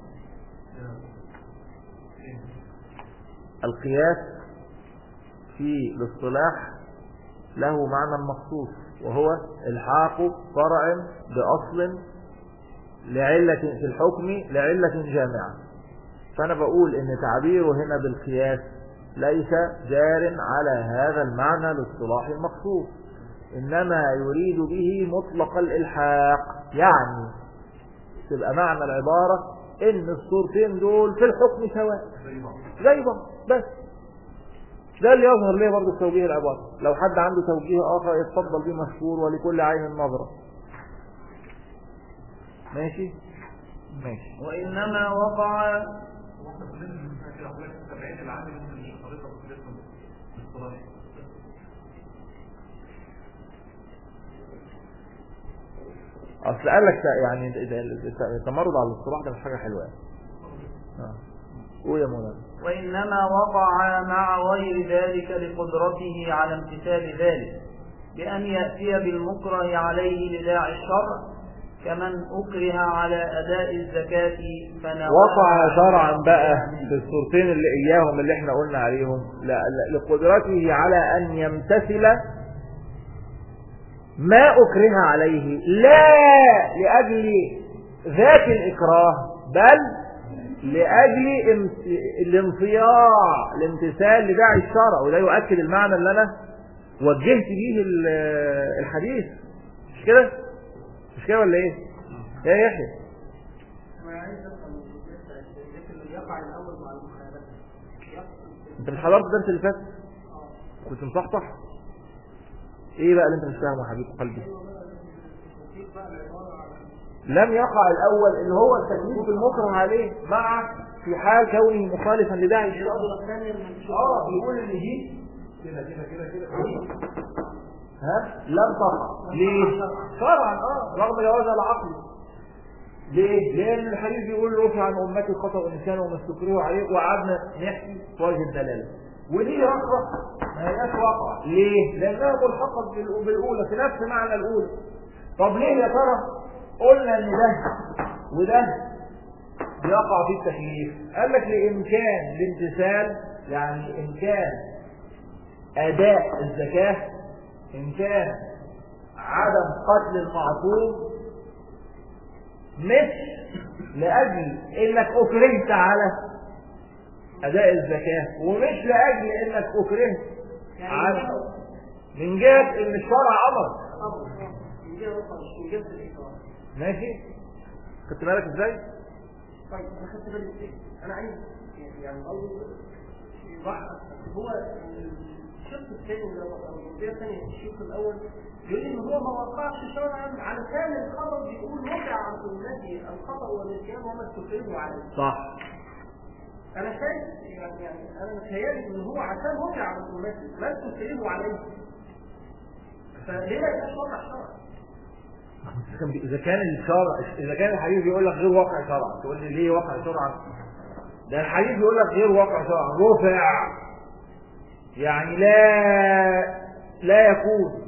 القياس في الاصطلاح له معنى مخصوص وهو الحاق فرع بأصل لعلة في الحكم لعلة جامعة فأنا بقول إن تعبيره هنا بالقياس ليس جار على هذا المعنى الاصطلاحي المخصوص إنما يريد به مطلق الإلحاق يعني تبقى معنى العبارة إن الصورتين دول في الحكم سواء زي بعض بس ده اللي يظهر ليه برضه في توجيه العبارة لو حد عنده توجيه آخر يتفضل به مشكور ولكل عين نظرة ماشي ماشي وإنما وقع واحنا كلنا بنفهم كده حضرتك التبعين العام اللي انت مش حضرتك بتدرسه الاصطلاحي اصل قال لك يعني التمرد على الاصطلاح ده مش حاجه حلوه يعني اه قول يا مولانا وإنما وقع مع غير ذلك لقدرته على امتثال ذلك بأن يأتي بالمكره عليه لداعي الشرع كمن أكره على أداء الزكاة فنوى وقع شرعا بقى في الصورتين اللي اياهم اللي احنا قلنا عليهم لا لا لقدرته على ان يمتثل ما اكره عليه لا لاجل ذات الاكراه بل لاجل امت- الانصياع الامتثال لداعي الشرع وده يؤكد المعنى اللي انا وجهت بيه ال- الحديث مش كده مش كده ولا ايه يا يحيى أنا عايز أفهم الجزء اللي يقع الأول مع المخالفة انت مش حضرت الدرس اللي فات كنت مصحصح ايه بقى اللي انت مش فاهمه يا حبيب قلبي لم يقع الاول اللي هو التكليف المكره عليه مع في حال كونه مخالفا لداعي الشرع اه يقول ان دي كده كده كده كده ها لم تقع ليه شرعا اه رغم جواز العقل ليه؟ لأن الحديث بيقول رفع عن أمتي الخطأ والنسيان وما استكرهوا عليه وقعدنا نحكي في وجه الدلالة ودي رقة ما هياش واقعة ليه؟ لأنها ملحقة بالأو- بالأولى في نفس معنى الأولى طب ليه يا ترى؟ قلنا إن ده وده يقع في التكليف قال لك لإمكان الامتثال يعني إمكان أداء الزكاة إمكان عدم قتل المعصوم مش لأجل إنك أكرهت على أداء الزكاة ومش لأجل إنك أكرهت على من جهة إن الشرع أمر من جهة أخرى مش من جهة الإكراه ماشي خدت بالك إزاي؟ طيب انا خدت بالي من ايه؟ انا عايز يعني اول يوضح هو الشق الثاني اللي هو او الجزئيه الثانيه في الشق الاول يقول لي ان هو ما وقعش شرعا علشان الخبر بيقول وقع عن سنته الخطا والنسيان وما استقروا عليه. صح انا شايف يعني يعني انا متهيألي ان هو عشان وقع عن سنته ما استقروا عليه. فليه ما يبقاش وقع شرعا؟ إذا كان الشرع إذا كان الحديث بيقول لك غير واقع شرعا تقول لي ليه واقع شرعا؟ ده الحديث بيقول لك غير واقع شرعا رفع يعني لا لا يكون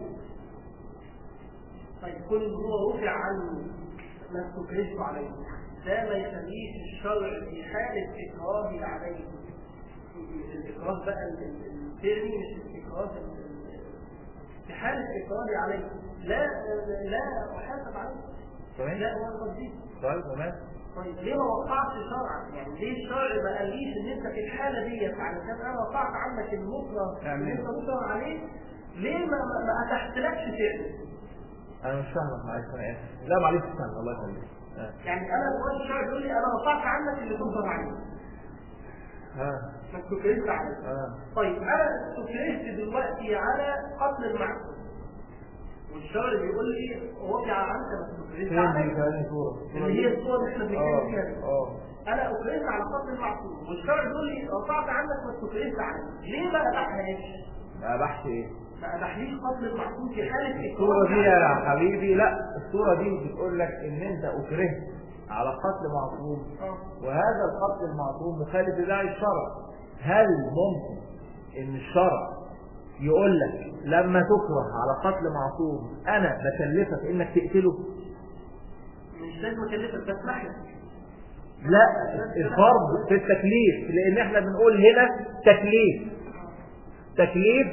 طيب كون ان هو رفع عنه ما استكرهت عليه ده ما يخليش الشرع في حالة إكراه عليه الإكراه بقى ال- ال- الثاني مش الإكراه ال- ال- في حالة إكراه عليه لا لا أحاسب عليه تمام لا أوقف به طيب تمام طيب ليه ما وقعش شرعا؟ يعني ليه الشرع ما قاليش ان انت في الحاله ديت علشان انا وقعت عنك المكره اللي اعمله. انت مكره عليه ليه ما ما, ما اتحتلكش فعله؟ انا مش فاهمك معلش انا اسف لا معلش استنى الله يخليك آه. يعني انا دلوقتي الشرع بيقول لي انا وقعت عنك اللي كنت عليه ها ما استكرهت عليه ها طيب انا استكرهت دلوقتي على قتل المعصوم والشرع بيقول لي وقع عنك ما استكرهت فين دي عليه ثاني صورة اللي هي الصور اللي احنا بنتكلم فيها دي. اه اه انا اكرهت على قتل المعصوم والشرع بيقول لي وقعت عنك ما استكرهت عليه ليه ما اباحهاش؟ ما اباحش ايه ما اباحليش قتل المعصوم في حاله الصورة دي إكراه يا حبيبي لا الصورة دي بتقول لك ان انت اكرهت على قتل معصوم آه. وهذا القتل المعصوم مخالف لداعي الشرع هل ممكن ان الشرع يقول لك لما تكره على قتل معصوم انا بكلفك انك تقتله مش لازم اكلفك بسمح لك لا الفرض في التكليف لان احنا بنقول هنا تكليف تكليف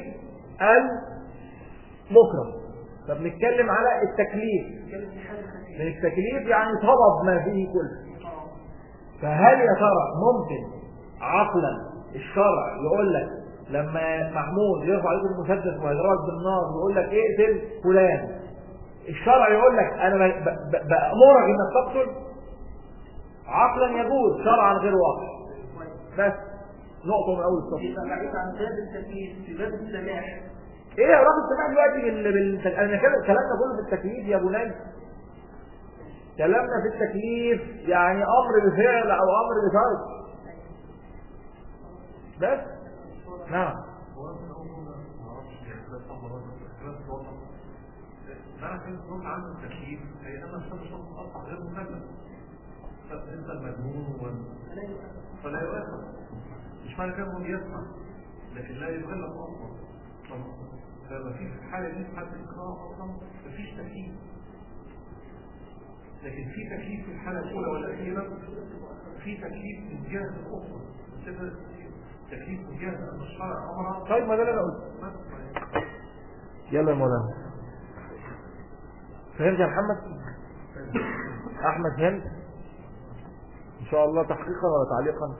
المكره فبنتكلم على التكليف اتكلم في حاله خفيفه من التكليف يعني طلب ما فيه كله اه فهل يا ترى ممكن عقلا الشرع يقول لك لما محمود يرفع عليك المسدس ويضربك بالنار ويقول لك اقتل فلان الشرع يقول لك انا ب- ب- بامرك انك تقتل عقلا يجوز شرعا غير واقع بس نقطه من اول الصف يبقى بعيد عن باب التكليف في باب السماح ايه يا راجل سمعت دلوقتي بال... بال... انا كده كلامنا كله في التكليف يا بني كلامنا في التكليف يعني امر بفعل او امر بترك بس نعم هو أنا أقول ما أعرفش ده صعب ولا لا بس والله أنا كنت بقول عنه التكليف أي أنا الشخص شخص أصلا غير مكلف فأنت المجنون وال- فلا يؤثر مش معنى كده انه يسمع لكن لا يكلف اصلا طب- فما في في الحاله دي في حاله الاكراه اصلا مفيش تكليف لكن في تكليف في الحاله الاولى والاخيره في تكليف من جهه الاخرى كده تكليف من جهه ان الشرع امر طيب ما ده اللي انا قلته يلا يا مولانا فهمت يا محمد احمد فهمت ان شاء الله تحقيقا ولا تعليقا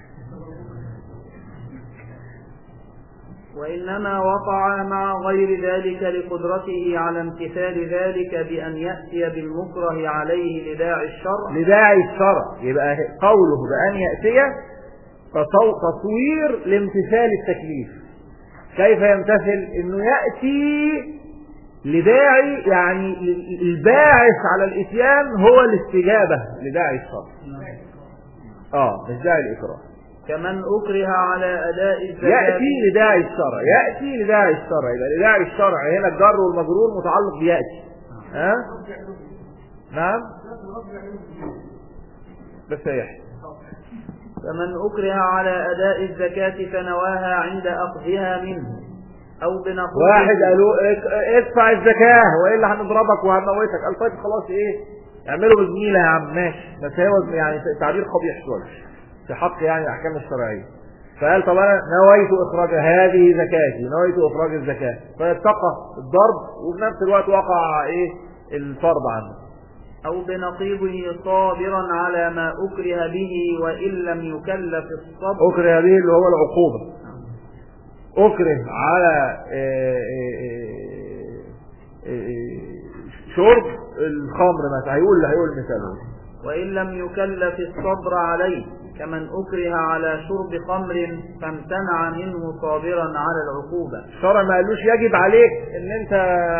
وإنما وقع مع غير ذلك لقدرته على امتثال ذلك بأن يأتي بالمكره عليه لداعي الشرع لداعي الشرع يبقى قوله بأن يأتي تصو- تصوير لامتثال التكليف كيف يمتثل انه يأتي لداعي يعني الباعث على الاتيان هو الاستجابة لداعي الشرع اه مش داعي الاكراه كمن أكره على أداء الزكاة يأتي لداعي الشرع يأتي لداعي الشرع يبقى لداعي الشرع هنا الجر والمجرور متعلق بيأتي ها نعم بس يا يحيى فمن أكره على أداء الزكاة فنواها عند أخذها منه أو بنقول واحد قالوا اك- ادفع الزكاة والا هنضربك وهنموتك قال طيب خلاص ايه اعملوا بزميلة يا عم ماشي بس هو يعني تعبير قبيح شوية في حق يعني الاحكام الشرعية فقال طب انا نويت اخراج هذه زكاتي نويت اخراج الزكاة فاتقى الضرب وفي نفس الوقت وقع ايه الفرض عنه أو بنقيضه صابرا على ما أكره به وإن لم يكلف الصبر اكره به اللي هو العقوبة اكره على آه، آه، آه، آه، شرب الخمر مثلا هيقول هيقول مثال وإن لم يكلف الصبر عليه كمن أكره على شرب خمر فامتنع منه صابرا على العقوبة الشرع ما قالوش يجب عليك ان انت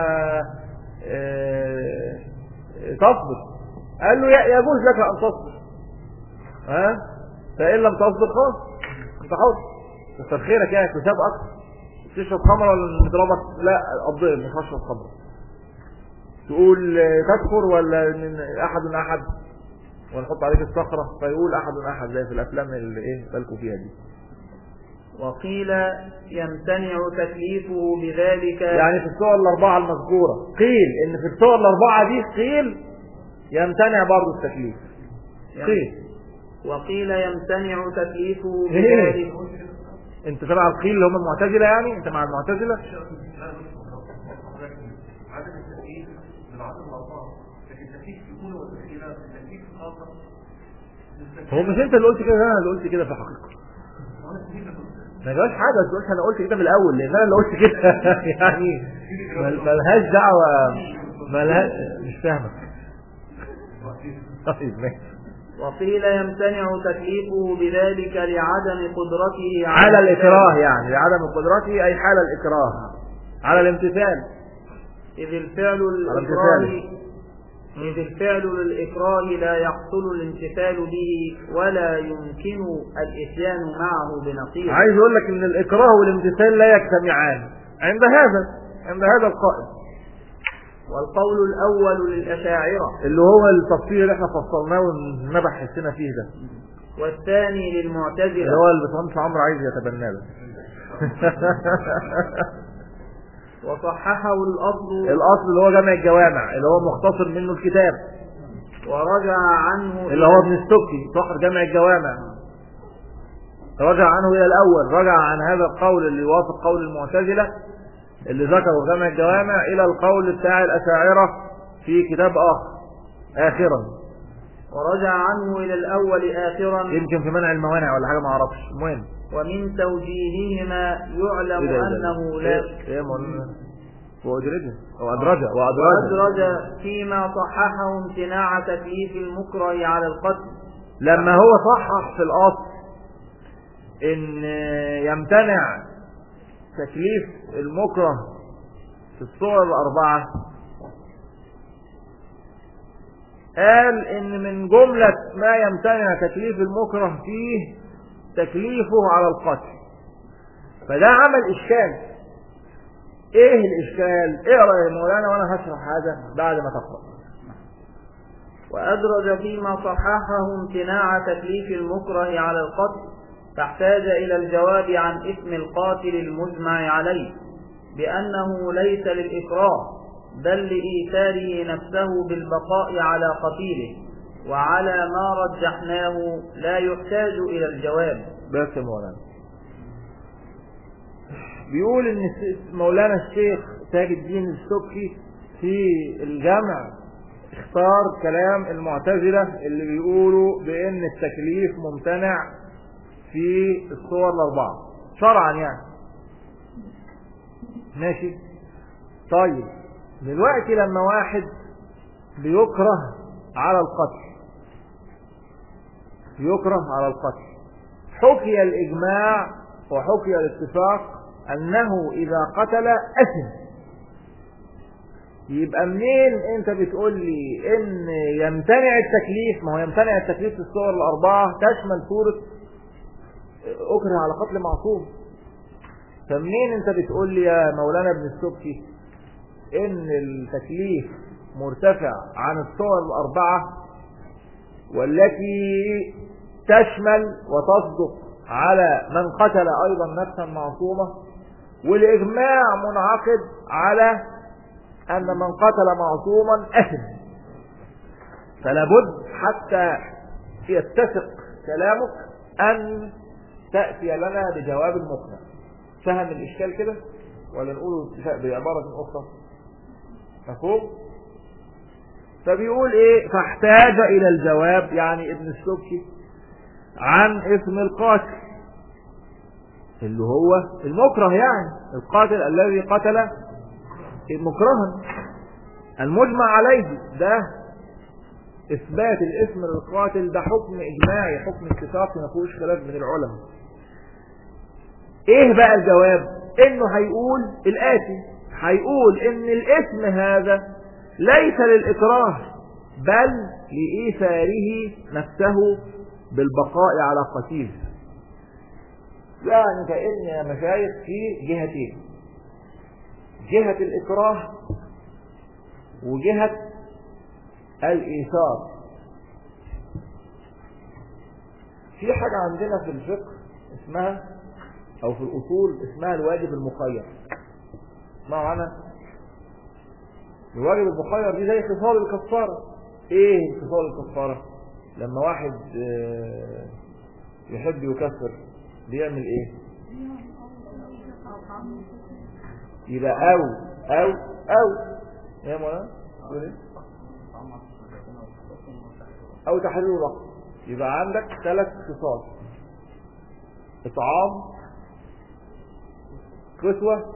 آه، تصبر قال له ي- يجوز لك ان تصبر ها فان لم تصبر خلاص انت حر كتر خيرك يعني كتاب اكتر تشرب خمر ولا نضربك لا قضيه مش هشرب خمر تقول آه، تكفر ولا من احد احد ونحط عليك الصخره فيقول احد احد زي في الافلام اللي ايه بالكم فيها دي وقيل يمتنع تكليفه بذلك يعني في الصور الأربعة المذكورة قيل إن في الصور الأربعة دي قيل يمتنع برضه التكليف قيل وقيل يمتنع تكليفه إيه؟ بذلك أنت تبع القيل اللي هم المعتزلة يعني أنت مع المعتزلة عدم التكليف بالعدم الأربعة لكن التكليف في الأولى والأخيرة التكليف في الخاصة هو مش أنت اللي قلت كده أنا اللي قلت كده في الحقيقة ما جاش حاجة بس قلت أنا قلت كده من الأول لأن أنا اللي قلت كده يعني مل- ملهاش دعوة ملهاش مش فاهمك طيب ماشي وقيل يمتنع تكليفه بذلك لعدم قدرته على الإكراه يعني لعدم قدرته أي حال الإكراه على الامتثال إذ الفعل على الإكراه امتثاله. إذ الفعل للإكراه لا يحصل الامتثال به ولا يمكن الإتيان معه بنقيض عايز يقول لك ان الاكراه والامتثال لا يجتمعان عند هذا عند هذا القائد والقول الأول للأشاعرة اللي هو التفصيل اللي احنا فصلناه ونبح حسنا فيه ده والثاني اللي للمعتزلة هو الباشمهندس عمرو عايز يتبناه ده وصححه الأصل الاصل اللي هو جمع الجوامع اللي هو مختصر منه الكتاب ورجع عنه اللي هو ابن السكي صاحب جمع الجوامع رجع عنه الى الاول رجع عن هذا القول اللي يوافق قول المعتزله اللي ذكره جمع الجوامع الى القول بتاع الاشاعره في كتاب اخر اخرا ورجع عنه إلى الأول آخرا يمكن في منع الموانع ولا حاجه ما اعرفش المهم ومن توجيههما يعلم إيه ده- إيه ده؟ أنه لا ايه ايه مولانا؟ وادرجه وادرجه وادرجه وأدرج فيما صححه امتناع تكليف المكره على القتل لما هو صحح في الاصل ان يمتنع تكليف المكره في الصور الاربعه قال ان من جمله ما يمتنع تكليف المكره فيه تكليفه على القتل فده عمل اشكال ايه الاشكال اقرا يا مولانا وانا هشرح هذا بعد ما تقرا وأدرج فيما صححه امتناع تكليف المكره على القتل فاحتاج إلى الجواب عن اسم القاتل المجمع عليه بأنه ليس للإكراه بل لإيثاره نفسه بالبقاء على قتيله وعلى ما رجحناه لا يحتاج إلى الجواب بس يا مولانا بيقول ان الس- مولانا الشيخ تاج الدين السبكي في الجمع اختار كلام المعتزلة اللي بيقولوا بان التكليف ممتنع في الصور الاربعة شرعا يعني ماشي طيب دلوقتي لما واحد بيكره على القتل يكره على القتل حكي الإجماع وحكي الاتفاق أنه إذا قتل أثم يبقى منين انت بتقول لي ان يمتنع التكليف ما هو يمتنع التكليف في الصور الاربعه تشمل صوره اكره على قتل معصوم فمنين انت بتقول لي يا مولانا ابن السبكي ان التكليف مرتفع عن الصور الاربعه والتي تشمل وتصدق على من قتل أيضا نفسا معصومة والإجماع منعقد على أن من قتل معصوما أثم فلا بد حتى يتسق كلامك أن تأتي لنا بجواب مقنع فهم الإشكال كده ولا نقوله بعبارة أخرى مفهوم فبيقول ايه فاحتاج الى الجواب يعني ابن السبكي عن اسم القاتل اللي هو المكره يعني القاتل الذي قتل مكرها المجمع عليه ده اثبات الاسم للقاتل ده حكم اجماعي حكم اتفاقي ما فيهوش خلاف من العلماء ايه بقى الجواب انه هيقول الاتي هيقول ان الاسم هذا ليس للاكراه بل لايثاره نفسه بالبقاء على قتيل يعني كأن يا مشايخ في جهتين جهة الإكراه وجهة الإيثار في حاجة عندنا في الفقه اسمها أو في الأصول اسمها الواجب المخير اسمعوا عنها الواجب المخير دي زي خصال الكفارة ايه خصال الكفارة لما واحد يحب يكفر بيعمل ايه يبقى او او او يا مولانا تقول ايه او تحرير رقم يبقى عندك ثلاث خصال اطعام كسوة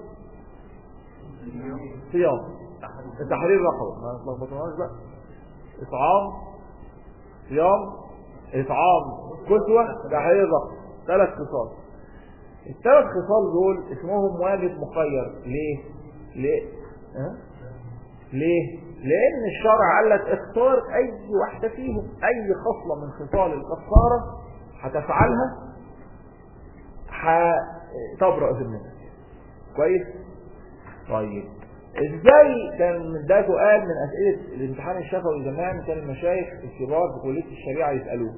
صيام تحرير رقبة ما تلخبطوناش بقى اطعام صيام اطعام كسوة تحرير رقبة ثلاث خصال الثلاث خصال دول اسمهم واجب مخير ليه ليه أه؟ ليه لان الشرع قال لك اختار اي واحدة فيهم اي خصلة من خصال الكفارة هتفعلها هتبرأ ذمتك كويس طيب ازاي كان ده سؤال من اسئله الامتحان الشفوي زمان كان المشايخ الكبار في كليه الشريعه يسالوه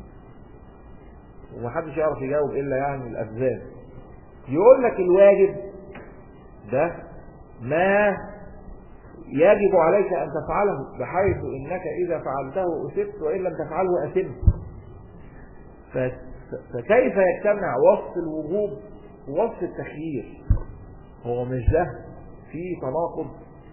ومحدش يعرف يجاوب الا يعني الافذاذ يقول لك الواجب ده ما يجب عليك ان تفعله بحيث انك اذا فعلته اثبت وان لم تفعله اثمت فكيف يجتمع وصف الوجوب ووصف التخيير هو مش ده في تناقض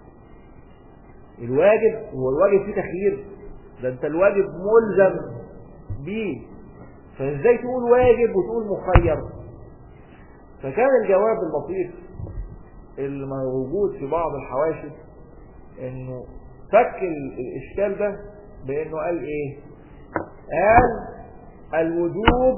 الواجب هو الواجب فيه تخيير ده انت الواجب ملزم بيه فازاي تقول واجب وتقول مخير فكان الجواب اللطيف اللي موجود في بعض الحواشي انه فك الاشكال ده بانه قال ايه قال الوجوب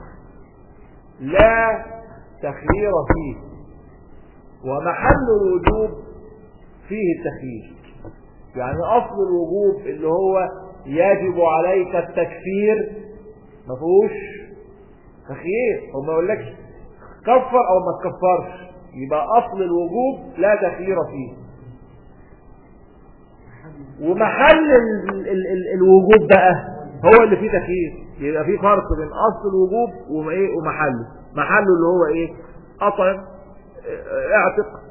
لا تخيير فيه ومحل الوجوب فيه التخيير يعني اصل الوجوب اللي هو يجب عليك التكفير ما فيهوش تخيير هو ما يقولكش كفر او ما تكفرش يبقى اصل الوجوب لا تخيير فيه ومحل ال ال ال الوجوب بقى هو اللي فيه تخيير يبقى في فرق بين اصل الوجوب وايه ومحله محله اللي هو ايه اطعم اعتق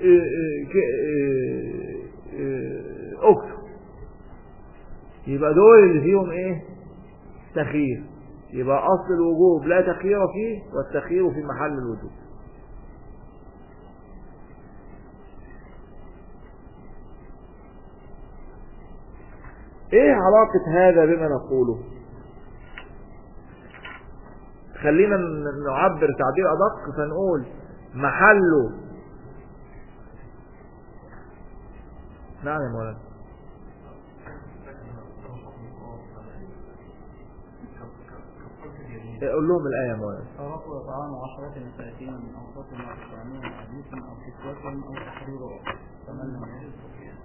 اكتب يبقى دول اللي فيهم ايه تخيير يبقى اصل الوجوب لا تخيير فيه والتخيير في محل الوجوب ايه علاقة هذا بما نقوله خلينا نعبر تعبير ادق فنقول محله نعم يا مولانا قول لهم الآية يا مولانا فرق وطعام عشرة مساكين من أوسط ما تطعمون حديث أو كسوة أو تحرير رقبة فمن لم يجد فصيام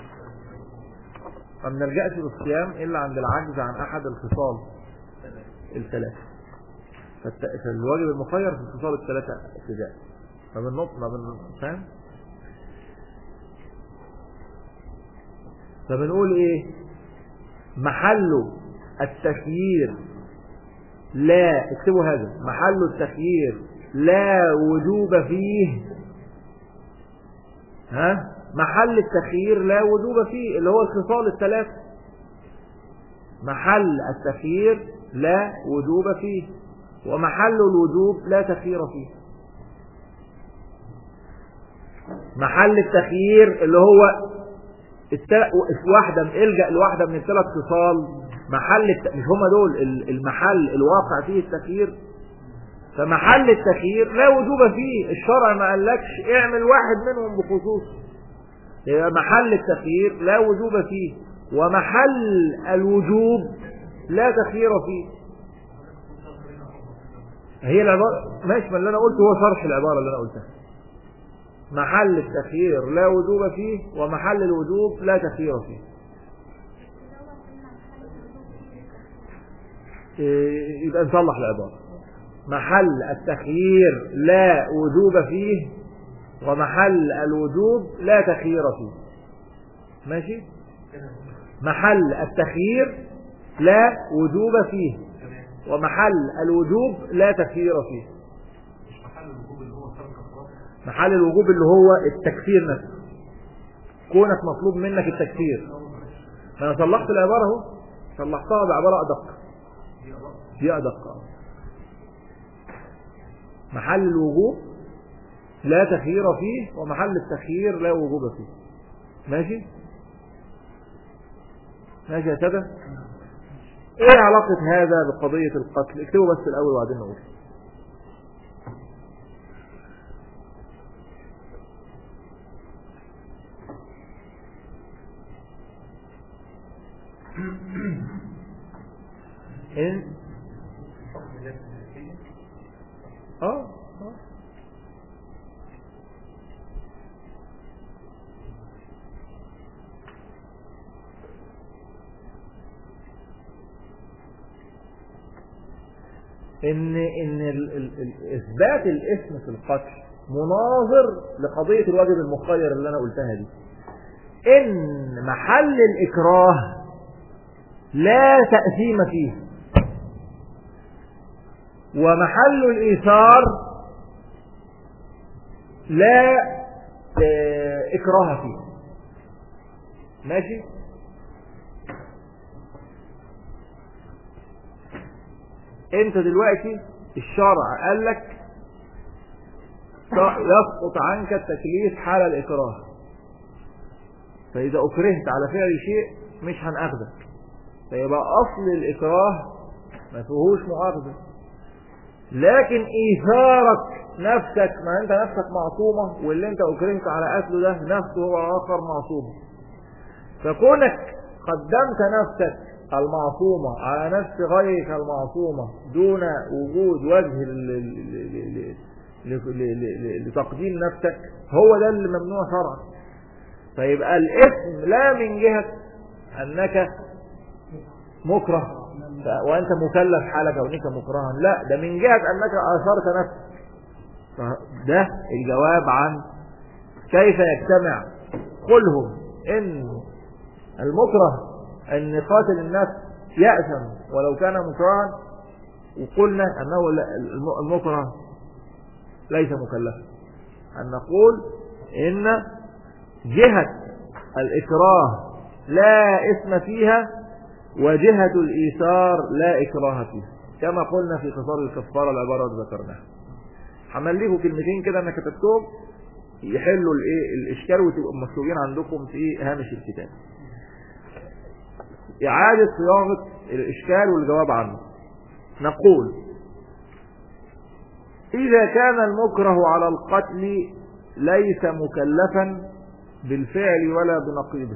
ما بنلجأش للصيام إلا عند العجز عن أحد الخصال الثلاثة فالت- فالواجب المخير في الخصال الثلاثة ابتداء ما بننط ما بن فاهم فبنقول ايه محله التخيير لا اكتبوا هذا محل التخيير لا وجوب فيه ها محل التخيير لا وجوب فيه اللي هو الخصال الثلاثة محل التخيير لا وجوب فيه ومحل الوجوب لا تخيير فيه محل التخيير اللي هو الت- واحدة الجأ لواحدة من الثلاث خصال محل الت... مش هما دول ال- المحل الواقع فيه التخيير فمحل التخيير لا وجوب فيه الشرع ما قالكش اعمل واحد منهم بخصوص يبقى محل التخيير لا وجوب فيه ومحل الوجوب لا تخيير فيه هي العبارة ماشي ما اللي انا قلته هو شرح العبارة اللي انا قلتها محل التخيير لا وجوب فيه ومحل الوجوب لا تخيير فيه إيه، يبقى نصلح العبارة محل التخيير لا وجوب فيه ومحل الوجوب لا تخيير فيه ماشي محل التخيير لا وجوب فيه ومحل الوجوب لا تخيير فيه مش محل الوجوب اللي هو ترك الصلاة محل الوجوب اللي هو التكفير نفسه كونك مطلوب منك التكفير ما انا صلحت العبارة اهو صلحتها بعبارة ادق دي أرى دي ادق آه. محل الوجوب لا تخيير فيه ومحل التخيير لا وجوب فيه ماشي ماشي يا سادة ايه علاقة هذا بقضية القتل اكتبوا بس الاول وبعدين نقول ان حكم الله النفسية اه اه ان ان ال ال ال اثبات الاسم في القتل مناظر لقضيه الواجب المخير اللي انا قلتها دي ان محل الاكراه لا تاثيم فيه ومحل الإيثار لا آه، إكراه فيه ماشي انت دلوقتي الشرع قال لك يسقط عنك التكليف حال الإكراه فإذا أكرهت على فعل شيء مش هنأخذك فيبقى أصل الإكراه ما فيهوش مؤاخذة لكن ايثارك نفسك ما انت نفسك معصومة واللي انت اكرهت على قتله ده نفسه هو اخر معصوم فكونك قدمت نفسك المعصومة على نفس غيرك المعصومة دون وجود وجه ل- ل- ل- ل- ل- ل- لتقديم نفسك هو ده اللي ممنوع شرعا فيبقى الاسم لا من جهة انك مكره ف- وانت مكلف حالك كونك مكرها لا ده من جهة انك اثرت نفسك فده الجواب عن كيف يجتمع قلهم ان المكره ان قاتل النفس يأثم ولو كان مكرها وقلنا انه لا- الم- المكره ليس مكلفا ان نقول ان جهة الاكراه لا اسم فيها وجهة الإيثار لا إكراه فيها كما قلنا في قصار الكفارة العبارة اللي ذكرناها همليكوا كلمتين كده انا كتبتهم يحلوا الايه الاشكال وتبقوا مكتوبين عندكم في هامش الكتاب إعادة صياغة الإشكال والجواب عنه نقول إذا كان المكره على القتل ليس مكلفا بالفعل ولا بنقيضه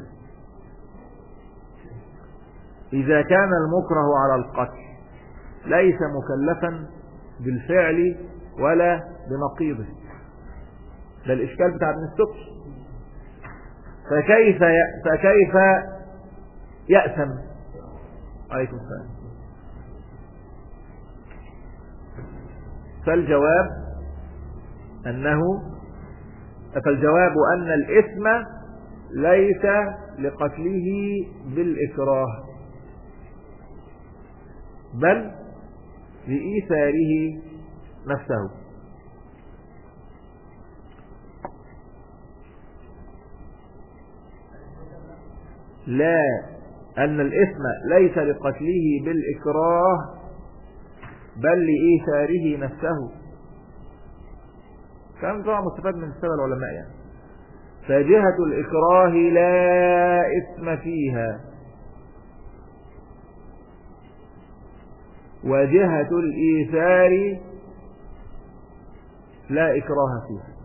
إذا كان المكره على القتل ليس مكلفا بالفعل ولا بنقيضه ده الإشكال بتاع ابن السبس فكيف ي... فكيف يأثم عليكم السلام فالجواب أنه فالجواب أن الإثم ليس لقتله بالإكراه بل لإيثاره نفسه لا أن الإثم ليس لقتله بالإكراه بل لإيثاره نفسه كان طبعا مستفاد من سبب العلماء يعني فجهة الإكراه لا إثم فيها وجهة الإيثار لا إكراه فيها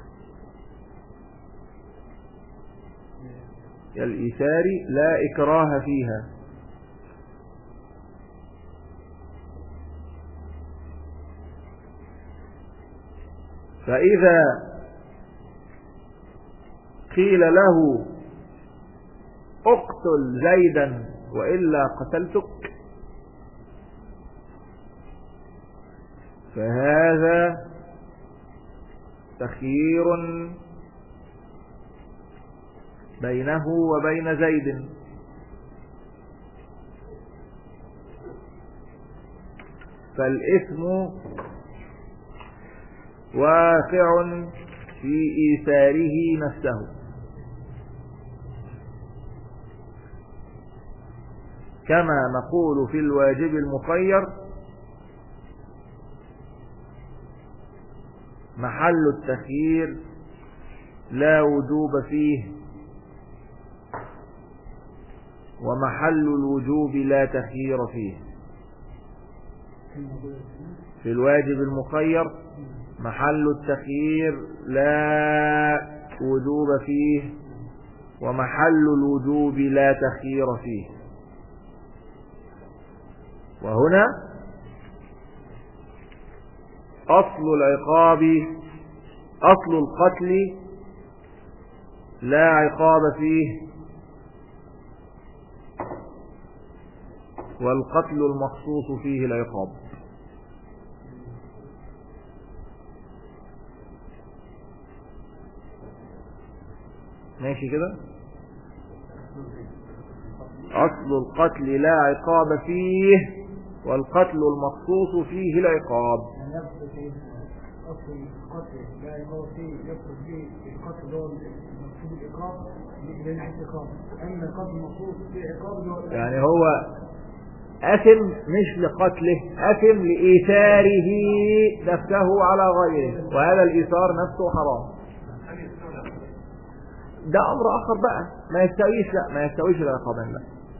الإيثار لا إكراه فيها فإذا قيل له اقتل زيدا وإلا قتلتك فهذا تخيير بينه وبين زيد فالإثم واقع في إيثاره نفسه كما نقول في الواجب المخير محل التخيير لا وجوب فيه ومحل الوجوب لا تخيير فيه في الواجب المخير محل التخيير لا وجوب فيه ومحل الوجوب لا تخيير فيه وهنا أصل العقاب أصل القتل لا عقاب فيه والقتل المخصوص فيه العقاب ماشي كده أصل القتل لا عقاب فيه والقتل المخصوص فيه العقاب يعني نفس شيء أصل القتل لا يقال فيه يقصد به القتل هو المقصود العقاب من ناحية العقاب أما القتل المقصود فيه عقاب هو يعني هو أثم مش لقتله أثم لإيثاره نفسه على غيره وهذا الإيثار نفسه حرام هل يستولى ده أمر آخر بقى ما يستويش لا ما يستويش العقابين لا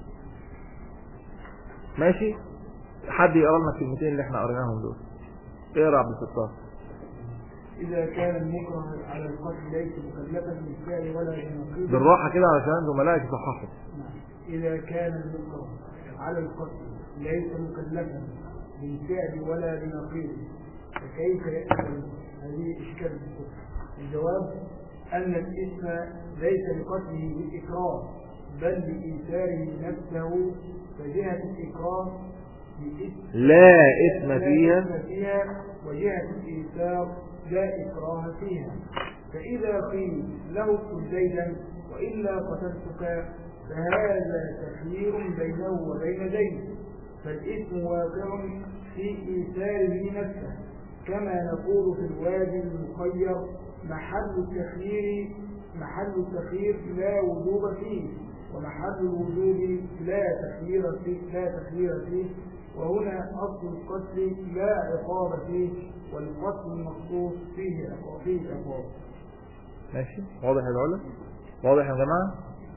ماشي حد يقرا لنا الكلمتين اللي احنا قريناهم دول اقرا عبد الستار إذا كان المكره على القتل ليس مكلفا بالفعل ولا بنقيض بالراحة كده علشان زملائك يصححوا نعم. إذا كان المكره على القتل ليس مكلفا بالفعل ولا بنقيض فكيف يأتي هذه إشكال الكفر الجواب أن الإثم ليس لقتله بالإكراه بل بإيثاره نفسه فجهة الإكراه بإثم لا إثم لا فيها إثم فيها وجهة الإيثار لا إكراه فيها فإذا قيل له اقتل زيدا وإلا قتلتك فهذا تخيير بينه وبين زيد فالإثم واقع في إيثاره نفسه كما نقول في الواجب المخير محل التخيير محل التخيير لا وجوب فيه ومحل الوجوب لا تخيير فيه لا تخيير فيه وهنا أصل القتل لا عقاب فيه والقتل المخصوص فيه عقاب فيه عقاب ماشي واضح يا العلا واضح يا جماعة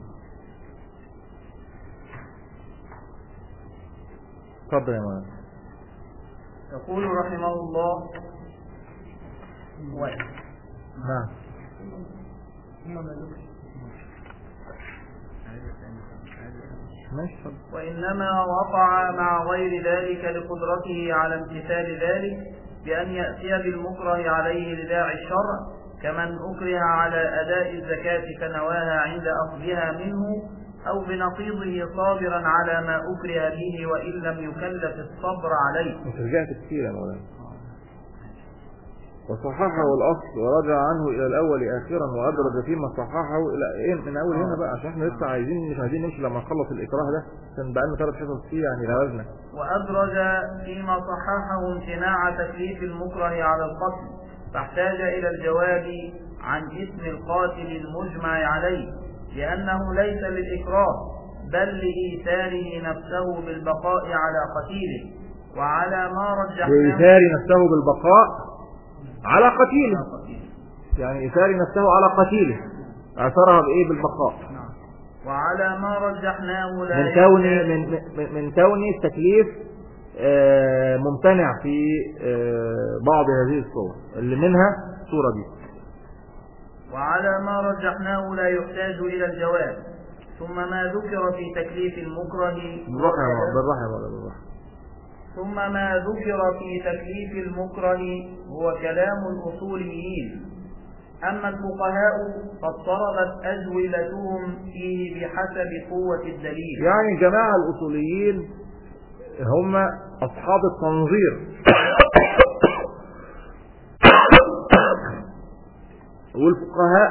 اتفضل يا مولانا يقول رحمه الله و- نعم ثم ما ذكر ماشي اتفضل وإنما وقع مع غير ذلك لقدرته على امتثال ذلك بأن يأتي بالمكره عليه لداعي الشرع كمن أكره على أداء الزكاة فنواها عند أخذها منه أو بنقيضه صابرا على ما أكره به وإن لم يكلف الصبر عليه انت رجعت كتير يا مولانا وصححه الأصل ورجع عنه إلى الأول آخرا وأدرج فيما صححه إلى إيه من أول هنا بقى عشان احنا لسه عايزين مش عايزين نمشي لما نخلص الإكراه ده عشان بقى لنا ثلاث حصص فيه يعني غلبنا وأدرج فيما صححه امتناع تكليف المكره على القتل فاحتاج إلى الجواب عن اسم القاتل المجمع عليه لأنه ليس للإكراه بل لإيثاره نفسه بالبقاء على قتيله وعلى ما رجحناه وإيثار نفسه بالبقاء على قتيله على قتيله. يعني إيثار نفسه على قتيله أثرها بإيه بالبقاء نعم. وعلى ما رجحناه لا من كون يحتاج- من من, من كون التكليف آه، ممتنع في آه، بعض هذه الصور اللي منها الصورة دي وعلى ما رجحناه لا يحتاج إلى الجواب ثم ما ذكر في تكليف المكره بالراحة يا مولانا، بالراحة يا مولانا، بالراحة ثم ما ذكر في تكليف المكره هو كلام الأصوليين أما الفقهاء فاضطربت أجوبتهم فيه بحسب قوة الدليل يعني الجماعة الأصوليين هم أصحاب التنظير والفقهاء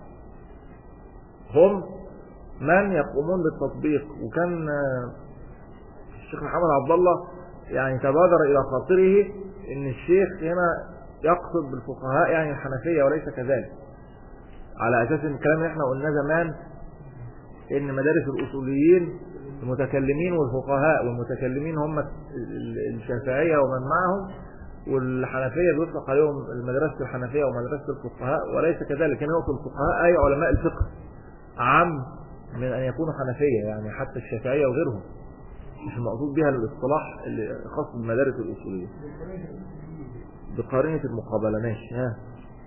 هم من يقومون بالتطبيق وكان آه، الشيخ محمد عبد الله يعني تبادر إلى خاطره إن الشيخ هنا يقصد بالفقهاء يعني الحنفية وليس كذلك على أساس إن الكلام اللي احنا قلناه زمان ان مدارس الاصوليين المتكلمين والفقهاء والمتكلمين هم ال- الشافعية ومن معهم والحنفية بيطلق عليهم المدرسة الحنفية ومدرسة الفقهاء وليس كذلك كان يقصد الفقهاء أي علماء الفقه عام من أن يكونوا حنفية يعني حتى الشافعية وغيرهم مش المقصود بها الاصطلاح اللي خاص بالمدارس الأصولية بقارنة المقابلة ماشي ها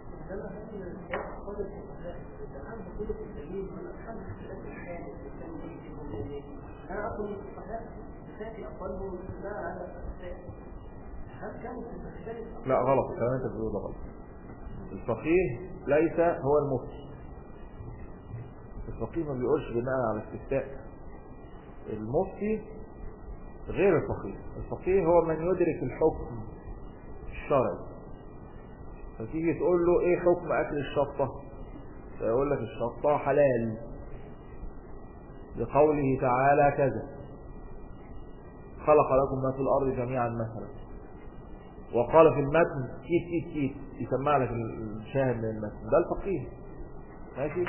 أنا أقول الصحيح بساتي أقوالهم ما على الصحيح هل كانوا في الصحيح لا غلط الكلام اللي انت بتقوله ده غلط الفقيه ليس هو المفتي الفقيه ما بيقولش بناء على استفتاء المفتي غير الفقيه الفقيه هو من يدرك الحكم الشرعي فتيجي تقول له ايه حكم اكل الشطة فيقول لك الشطة حلال لقوله تعالى كذا خلق لكم ما في الارض جميعا مثلا وقال في المتن كيت كيت كيت يسمع لك الشاهد من المتن ده الفقيه ماشي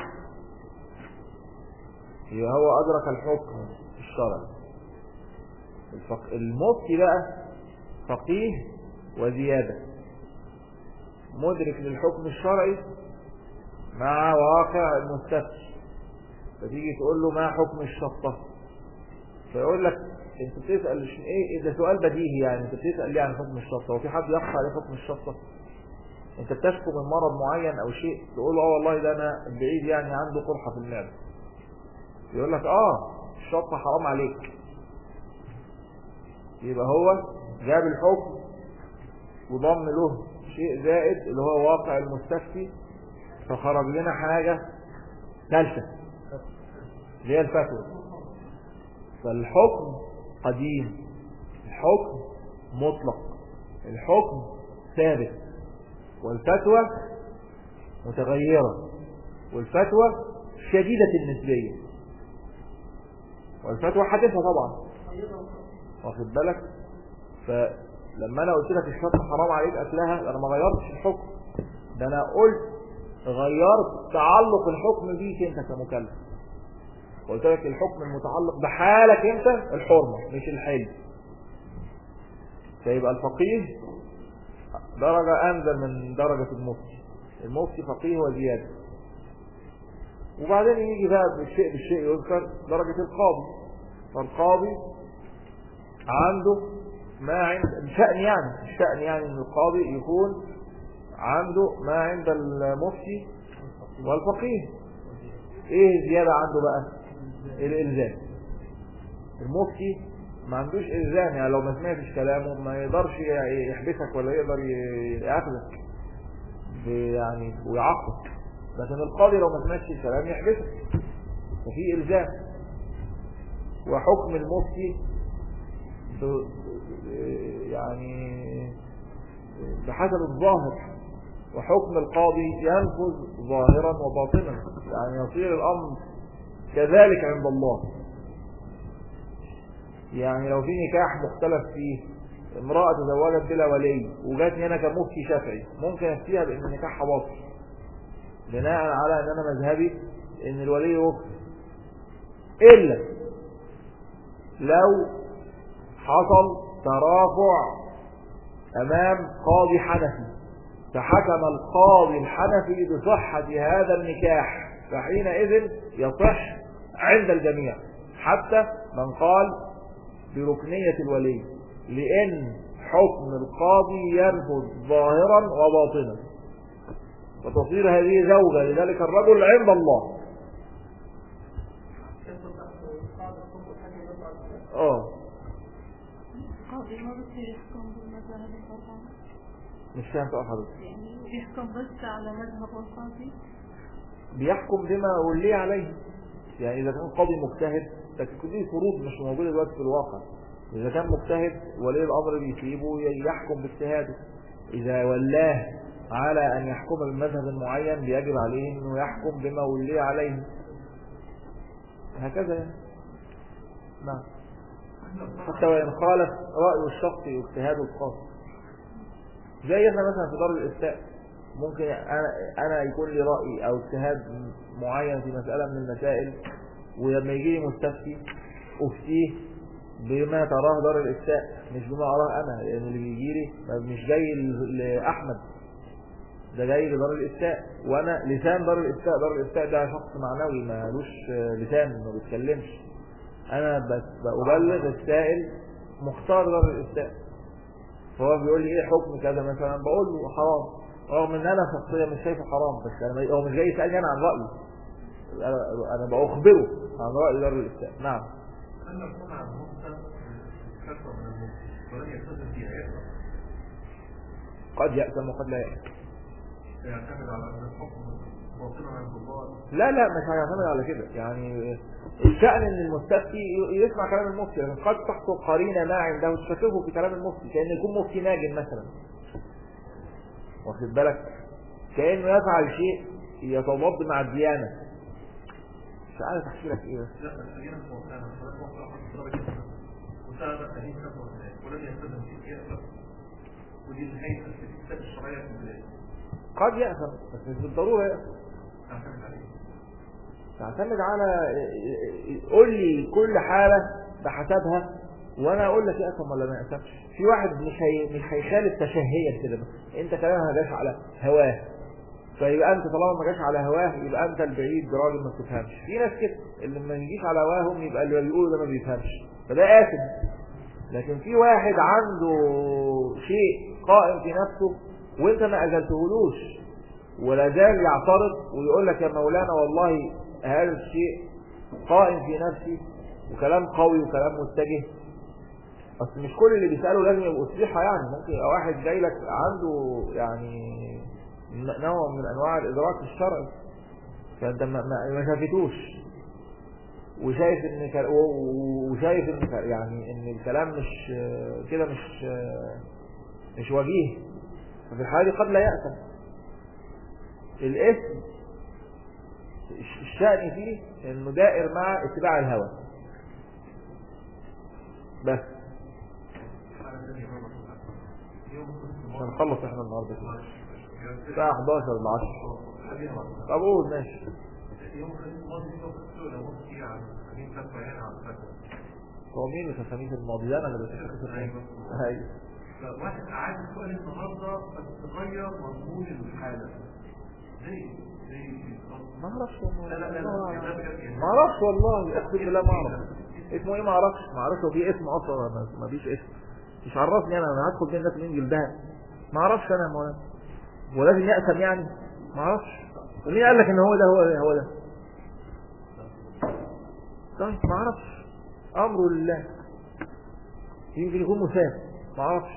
يبقى هو أدرك الحكم الشرعي الفق... المفتي بقى فقيه وزيادة مدرك للحكم الشرعي مع واقع المستفتي فتيجي تقول له ما حكم الشطة فيقول لك انت بتسأل عشان ايه ده سؤال بديهي يعني انت بتسأل ليه عن حكم الشطة وفي حد يخفى عليه حكم الشطة انت بتشكو من مرض معين او شيء تقول له اه والله ده انا بعيد يعني عنده قرحة في المعدة يقول لك اه الشطة حرام عليك يبقى هو جاب الحكم وضم له شيء زائد اللي هو واقع المستفتي فخرج لنا حاجة ثالثة اللي هي الفتوى فالحكم قديم الحكم مطلق الحكم ثابت والفتوى متغيرة والفتوى شديدة النسبية والفتوى حادثة طبعا واخد بالك فلما انا قلت لك الشط حرام عليك اكلها انا ما غيرتش الحكم ده انا قلت غيرت تعلق الحكم بيك انت كمكلف قلت لك الحكم المتعلق بحالك انت الحرمة مش الحل فيبقى الفقيه درجة انزل من درجة المفتي المفتي فقيه وزيادة وبعدين يجي بقى بالشيء بالشيء يذكر درجة القاضي فالقاضي عنده ما عند الشأن يعني الشأن يعني ان القاضي يكون عنده ما عند المفتي والفقيه ايه زيادة عنده بقى الالزام المفتي ما عندوش الزام يعني لو ما سمعتش كلامه ما يقدرش يحبسك ولا يقدر ياخذك يعني ويعاقبك لكن القاضي لو ما سمعتش الكلام يحبسك ففي الزام وحكم المفتي يعني بحسب الظاهر وحكم القاضي ينفذ ظاهرا وباطنا يعني يصير الأمر كذلك عند الله يعني لو في نكاح مختلف فيه امرأة تزوجت بلا ولي وجاتني هنا كمفتي شافعي ممكن افتيها بان النكاح باطل بناء على ان انا مذهبي ان الولي وقف الا لو حصل ترافع امام قاضي حنفي فحكم القاضي الحنفي بصحة هذا النكاح فحينئذ يصح عند الجميع حتى من قال بركنية الولي لأن حكم القاضي ينفذ ظاهرا وباطنا وتصير هذه زوجة لذلك الرجل عند الله اه القاضي ما بصير يحكم بالمذاهب الأربعة مش فاهم سؤال حضرتك يعني يحكم بس على مذهب القاضي بيحكم بما ولي عليه يعني إذا كان قاضي مجتهد لكن دي فروض مش موجودة دلوقتي في الواقع إذا كان مجتهد ولي الأمر بيسيبه يحكم باجتهاده إذا ولاه على أن يحكم بمذهب معين بيجب عليه أنه يحكم بما ولي عليه هكذا يعني نعم حتى وإن خالف رأي الشخص واجتهاده الخاص زي احنا مثلا في دار الإفتاء ممكن أنا, أنا يكون لي رأي أو اجتهاد معين في مسألة من المسائل ولما يجي لي مستفتي أفتيه بما تراه دار الإفتاء مش بما أراه أنا لأن اللي بيجي لي مش جاي لأحمد ده جاي لدار الإفتاء وأنا لسان دار الإفتاء دار الإفتاء ده شخص معنوي ما لوش لسان ما بيتكلمش أنا بس بأبلغ السائل مختار دار الإفتاء فهو بيقول لي إيه حكم كذا مثلا بقول له حرام رغم ان انا شخصيا مش شايفه حرام بس انا هو مش جاي يسالني انا عن رايي انا انا باخبره عن راي دار الافتاء نعم هل يكون عن مفتى كثر من المفتى ولم يلتزم فيها يقرأ قد يأتم وقد لا يأتم يعتمد على ان الحكم باطلا عند الله لا لا مش هيعتمد على كده يعني الشأن ان المستفتي يسمع كلام المفتي لكن قد تحصل قرينة ما عنده تشككه في كلام المفتي كأن يكون مفتي ناجم مثلا واخد بالك كأنه يفعل شيء يتضاد مع الديانة مش عارف احكي لك ايه بس لا السجين الموقعنا فلن وقع حق ضرب الإسلام وساعد التهيئ كثر هناك ولم يلتزم فيه يقرأ ودي الحيث في الكتاب الشرعية في البلاد قد يأثم بس مش بالضرورة يأثم اعتمد عليه تعتمد على قول لي كل حالة بحسبها وانا اقول لك يأثم ولا ما يأثمش في واحد مش هي مش هيخالف تشهيا كده انت كلامها ما جاش على هواه فيبقى انت طالما ما جاش على هواه يبقى انت البعيد راجل ما بتفهمش في ناس كده اللي ما يجيش على هواهم يبقى اللي بيقولوا ده ما بيفهمش فده آثم لكن في واحد عنده شيء قائم في نفسه وانت ما اجلتهولوش ولا زال يعترض ويقول لك يا مولانا والله هذا الشيء قائم في نفسي وكلام قوي وكلام متجه اصل مش كل اللي بيسأله لازم يبقوا صريحة يعني ممكن يبقى واحد جاي لك عنده يعني نوع من انواع الادراك الشرعي فانت ما, ما ما شافتوش وشايف ان كل- و- وشايف ان ك- يعني ان الكلام مش كده مش مش وجيه ففي الحالة دي قد لا يأثم الاسم الش- الشأن فيه انه دائر مع اتباع الهوى بس على ثاني مرة يوم كنت مش هنخلص احنا النهارده كده. الساعة 11 ل 10 حبيبي طب قول ماشي يوم الخميس الماضي كنت بسأل لو مفتي عن خميس فتوى يعني عن فتوى هو مين اللي في الخميس الماضي ده انا اللي بشوفه أيوة. ايوه واحد قعد سؤال النهارده بس تغير مضمون الحالة زي زي ما اعرفش والله لا لا لا لا بجد يعني. ما اعرفش والله اقسم بالله ما اعرف اسمه ايه ما اعرفش ما اعرفش هو في اسم اصلا ولا ما- ما فيش اسم مش عرفني انا انا هدخل بين الناس مين جلدها ما اعرفش انا يا مولانا ولازم يأسم يعني ما اعرفش ومين قال لك ان هو ده هو ده هو ده طيب ما اعرفش امره لله يمكن يكون مسافر ما اعرفش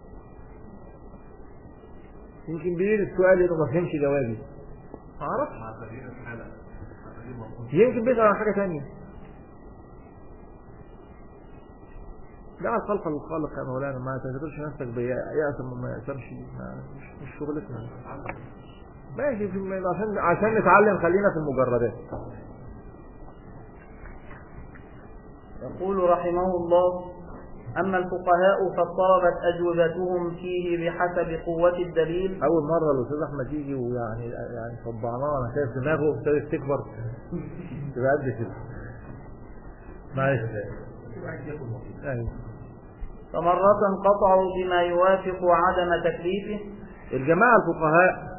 يمكن بيريد السؤال لانه ما فهمش جوابي ما اعرفش مع تغيير الحالة مع تغيير مضمون يمكن بيسأل عن حاجة تانية لا الخلق الخالق يا مولانا ما تعتبرش نفسك بيأسم وما يأسمش ما- مش مش شغلتنا ماشي في- عشان عشان نتعلم خلينا في المجردات يقول رحمه الله أما الفقهاء فاضطربت أجوبتهم فيه بحسب قوة الدليل اول مره الاستاذ احمد يجي ويعني يعني صدعناه انا شايف دماغه ابتدت تكبر تبقى قد كده معلش ايوه فمرة قطعوا بما يوافق عدم تكليفه الجماعه الفقهاء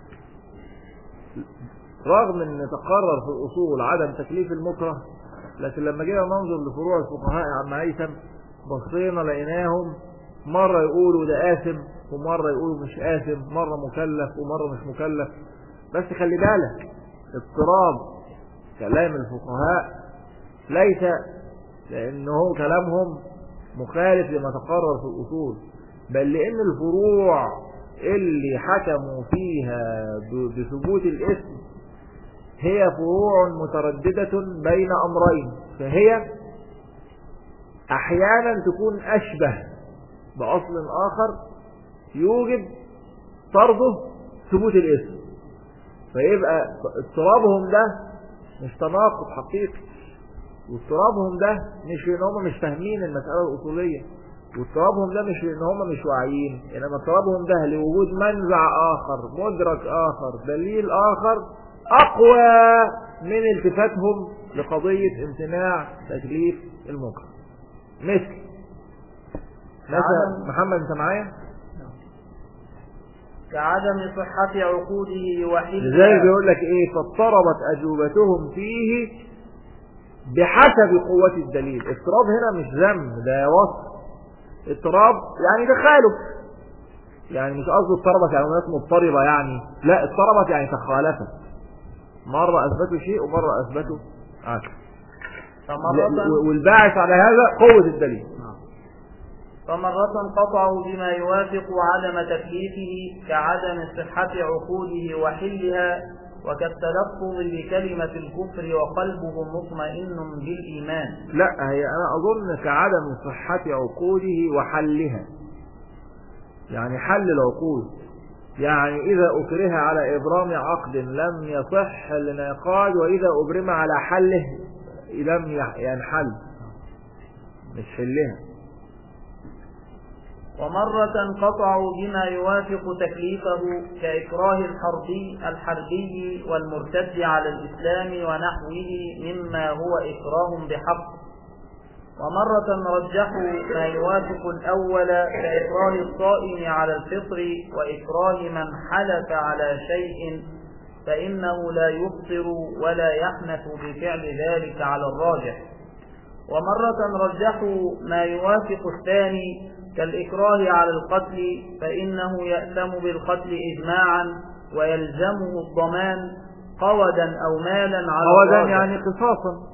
رغم ان تقرر في الاصول عدم تكليف المكره لكن لما جينا ننظر لفروع الفقهاء يا عم هيثم بصينا لقيناهم مرة يقولوا ده آثم ومرة يقولوا مش آثم مرة مكلف ومرة مش مكلف بس خلي بالك اضطراب كلام الفقهاء ليس لأنه كلامهم مخالف لما تقرر في الأصول بل لأن الفروع اللي حكموا فيها ب- بثبوت الاسم هي فروع مترددة بين أمرين فهي أحيانا تكون أشبه بأصل آخر يوجب طرده ثبوت الاسم فيبقى اضطرابهم ده مش تناقض حقيقي واضطرابهم ده مش لان هم مش فاهمين المسألة الأصولية واضطرابهم ده مش لان هم مش واعيين انما اضطرابهم ده لوجود منزع آخر مدرك آخر دليل آخر أقوى من التفاتهم لقضية امتناع تكليف المنكر مثل مثلا عدم- محمد انت معايا كعدم صحة عقوده لذلك وحلها بيقول لك ايه فاضطربت اجوبتهم فيه بحسب قوة الدليل اضطراب هنا مش ذم ده وصف اضطراب يعني تخالف يعني مش قصده اضطربت يعني ناس مضطربة يعني لا اضطربت يعني تخالفت مرة اثبتوا شيء ومرة اثبتوا عكس فمرة والباعث على هذا قوة الدليل فمرة قطعوا بما يوافق عدم تكليفه كعدم صحة عقوده وحلها وكالتلفظ بكلمة الكفر وقلبه مطمئن بالإيمان لا هي انا اظن كعدم صحة عقوده وحلها يعني حل العقود يعني اذا اكره على ابرام عقد لم يصح الانعقاد واذا ابرم على حله لم يح- ينحل مش حلها ومرة قطعوا بما يوافق تكليفه كإكراه الحربي الحربي والمرتد على الإسلام ونحوه مما هو إكراه بحق ومرة رجحوا ما يوافق الأول كإكراه الصائم على الفطر وإكراه من حلف على شيء فإنه لا يفطر ولا يحنث بفعل ذلك على الراجح ومرة رجحوا ما يوافق الثاني كالإكراه على القتل فإنه يأتم بالقتل إجماعا ويلزمه الضمان قودا أو مالا على قودا الراجح. يعني قصاصا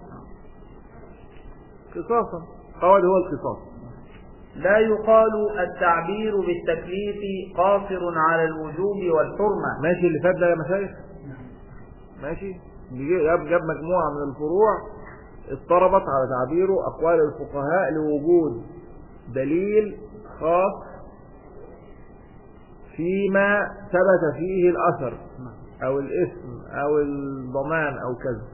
قصاصا قود هو القصاص لا يقال التعبير بالتكليف قاصر على الوجوب والحرمة ماشي اللي فات ده يا مشايخ ماشي بيجي- جاب جاب مجموعة من الفروع اضطربت على تعبيره أقوال الفقهاء لوجود دليل خاص فيما ثبت فيه الأثر أو الاسم أو الضمان أو كذا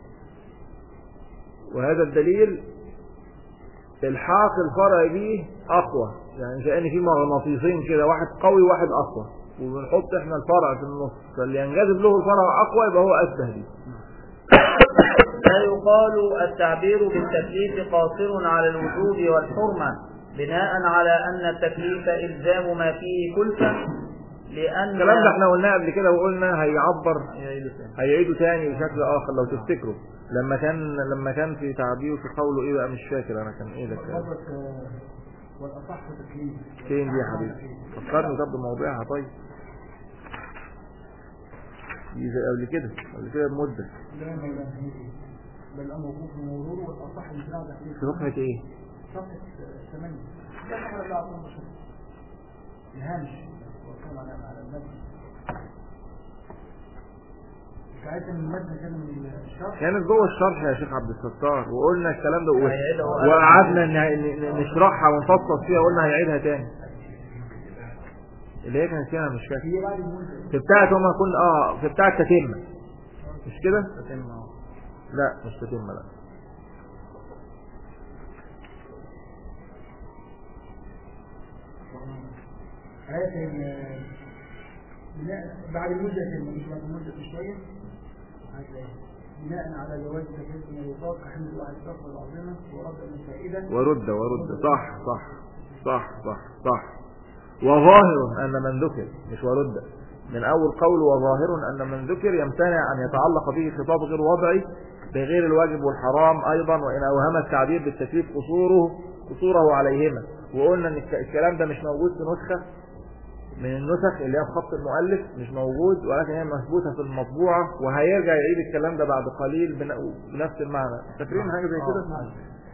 وهذا الدليل الحاق الفرع به أقوى يعني كأن في مغناطيسين كده واحد قوي وواحد أقوى وبنحط احنا الفرع في النص فاللي ينجذب له الفرع أقوى يبقى هو أشبه به لا يقال التعبير بالتكليف قاصر على الوجوب والحرمة بناء على أن التكليف إلزام ما فيه كلفة لأن الكلام ده احنا قلناه قبل كده وقلنا هيعبر هيعيده تاني بشكل آخر لو تفتكروا لما كان لما كان في تعبيره في قوله ايه بقى مش فاكر انا كان ايه ده الكلام قصدك آه، والأصح تكليف فين دي يا حبيبي فكرني طب بموضوعها طيب دي زي قبل كده قبل كده بمدة لا ما يلزمني بل الأمر موقوف المرور والأصح امتناع تكليف في صفحة ايه صفحة آه، ثمانية لا حول ولا قوة إلا بالله الهامش والكلام على على النبي بتاعتها من المادة كده من الشرح كانت جوه الشرح يا شيخ عبد الستار وقلنا الكلام ده و- هيعيدها وقال- وقعدنا ن- ن- نشرحها ونفصل فيها وقلنا هيعيدها تاني اللي هي كانت فيها مش فاكر هي بعد المدة في بتاعت هما كل اه في بتاعت تتمة مش كده؟ لا مش تتمة لا آية ال- بناء- بعد المدة تتم مش بعد المدة بشوية هتلاقي بناء على جواز تكليف من الوفاق كحمل واحد الصفر العظيمة ورد الفائدة ورد ورد صح صح صح صح صح وظاهر أن من ذكر مش ورد من أول قول وظاهر أن من ذكر يمتنع أن يتعلق به خطاب غير وضعي بغير الواجب والحرام أيضا وإن أوهم التعبير بالتكليف قصوره قصوره عليهما وقلنا أن الك- الكلام ده مش موجود في نسخة من النسخ اللي هي بخط المؤلف مش موجود ولكن هي مثبوتة في المطبوعة وهيرجع يعيد الكلام ده بعد قليل بن- بنفس المعنى فاكرين حاجة زي كده؟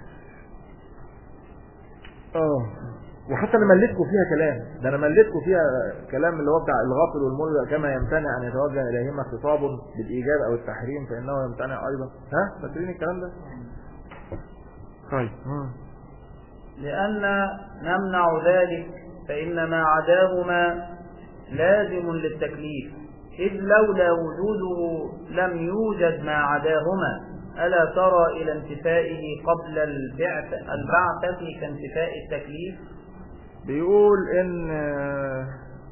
اه وحتى انا مليتكم فيها كلام ده انا مليتكم فيها كلام اللي هو بتاع الغافل والملغى كما يمتنع ان يتوجه اليهما خطاب بالايجاب او التحريم فانه يمتنع ايضا ها فاكرين الكلام ده طيب مم. لأن نمنع ذلك فإن ما عداهما لازم للتكليف إذ لولا وجوده لم يوجد ما عداهما ألا ترى إلى انتفائه قبل البعث البعثة كانتفاء التكليف بيقول ان آه،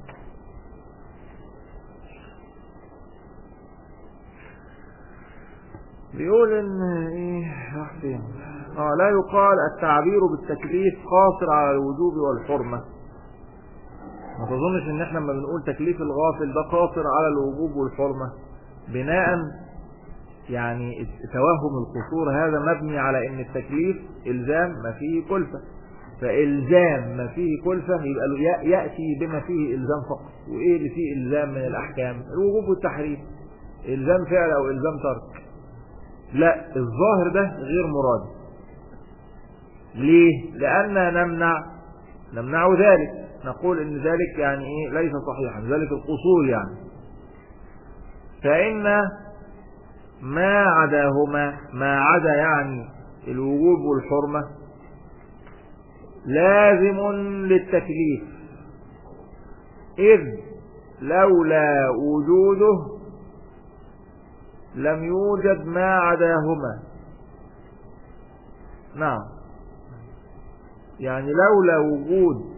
بيقول ان ايه راح فين اه لا يقال التعبير بالتكليف قاصر على الوجوب والحرمة ما تظنش ان احنا لما بنقول تكليف الغافل ده قاصر على الوجوب والحرمة بناء يعني توهم القصور هذا مبني على ان التكليف الزام ما فيه كلفة فالزام ما فيه كلفة يبقى له يأ- يأتي بما فيه الزام فقط وايه اللي فيه الزام من الاحكام الوجوب والتحريم الزام فعل او الزام ترك لا الظاهر ده غير مراد ليه لأننا نمنع نمنع ذلك نقول ان ذلك يعني ايه ليس صحيحا ذلك القصور يعني فإن ما عداهما ما عدا يعني الوجوب والحرمة لازم للتكليف إذ لولا وجوده لم يوجد ما عداهما نعم يعني لولا وجود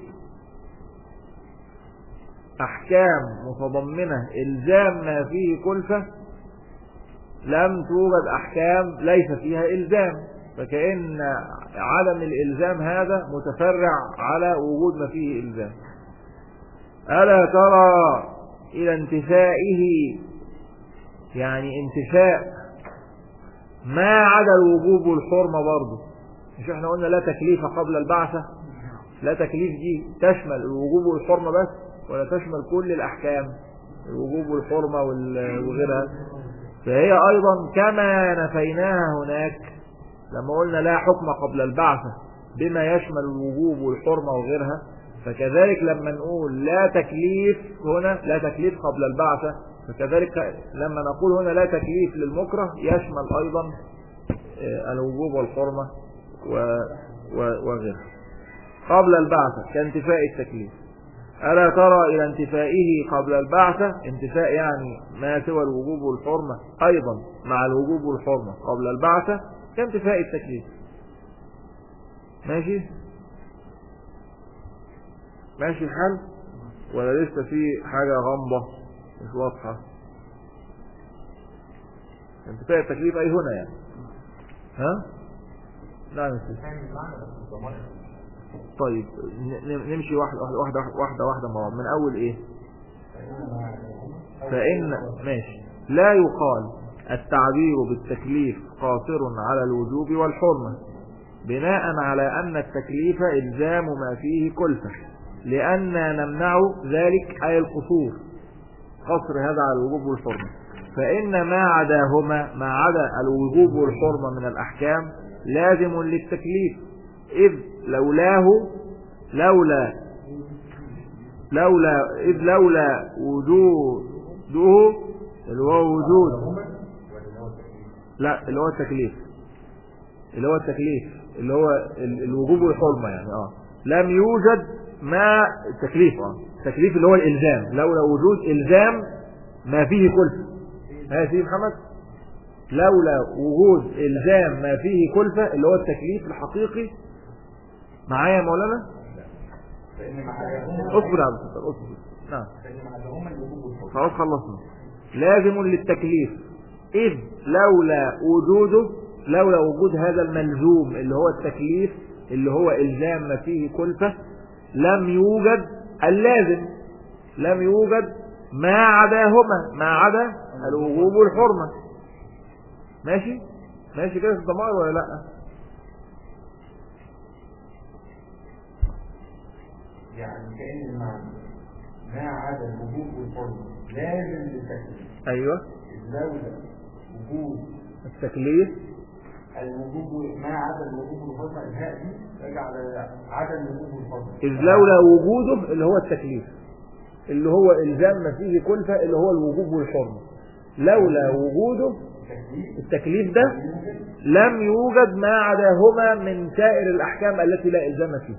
أحكام متضمنة إلزام ما فيه كلفة لم توجد أحكام ليس فيها إلزام فكأن عدم الإلزام هذا متفرع على وجود ما فيه إلزام ألا ترى إلى انتفائه يعني انتفاء ما عدا الوجوب والحرمة برضه مش احنا قلنا لا تكليف قبل البعثة لا تكليف دي تشمل الوجوب والحرمة بس ولا تشمل كل الأحكام الوجوب والحرمة وال- وغيرها فهي أيضا كما نفيناها هناك لما قلنا لا حكم قبل البعثة بما يشمل الوجوب والحرمة وغيرها فكذلك لما نقول لا تكليف هنا لا تكليف قبل البعثة فكذلك لما نقول هنا لا تكليف للمكره يشمل أيضا آه، الوجوب والحرمة و- و- وغيرها قبل البعثة كانتفاء التكليف ألا ترى إلى انتفائه قبل البعثة انتفاء يعني ما سوى الوجوب والحرمة أيضا مع الوجوب والحرمة قبل البعثة كانتفاء التكليف ماشي ماشي الحال ولا لسه في حاجة غامضة مش واضحة انتفاء التكليف أي هنا يعني ها لا مش طيب ن- ن- نمشي واحدة واحدة واحدة واحدة واحدة مع بعض من أول إيه فإن ماشي لا يقال التعبير بالتكليف قاصر على الوجوب والحرمة بناء على أن التكليف إلزام ما فيه كلفة لأننا نمنع ذلك أي القصور قصر هذا على الوجوب والحرمة فإن ما عداهما ما عدا الوجوب والحرمة من الأحكام لازم للتكليف إذ لولاه لولا لولا إذ لولا وجوده اللي هو وجود لا اللي هو التكليف اللي هو التكليف اللي هو ال- الوجوب والحرمة يعني اه لم يوجد ما التكليف اه التكليف اللي هو الإلزام لولا وجود إلزام ما فيه كلفة ها يا سيدي محمد لولا وجود إلزام ما فيه كلفة اللي هو التكليف الحقيقي معايا يا مولانا فإن معناهما اصبر يا عبد الستار اصبر نعم فإن معناهما الوجوب والحكم خلاص خلصنا لازم للتكليف إذ لولا وجوده لولا وجود هذا الملزوم اللي هو التكليف اللي هو إلزام ما فيه كلفة لم يوجد اللازم لم يوجد ما عداهما ما عدا الوجوب والحرمة ماشي ماشي كده في الضمائر ولا لا يعني كأن المعنى ما عدا الوجوب والحرمة لازم للتكليف ايوه إذ لولا وجود التكليف الوجوب ما عدا الوجوب والحرمة الهاء دي راجع على عدم الوجوب والحرمة إذ لولا وجوده اللي هو التكليف اللي هو إلزام ما فيه كلفة اللي هو الوجوب والحرمة لولا وجوده التكليف التكليف ده لم يوجد ما عداهما من سائر الأحكام التي لا إلزام فيها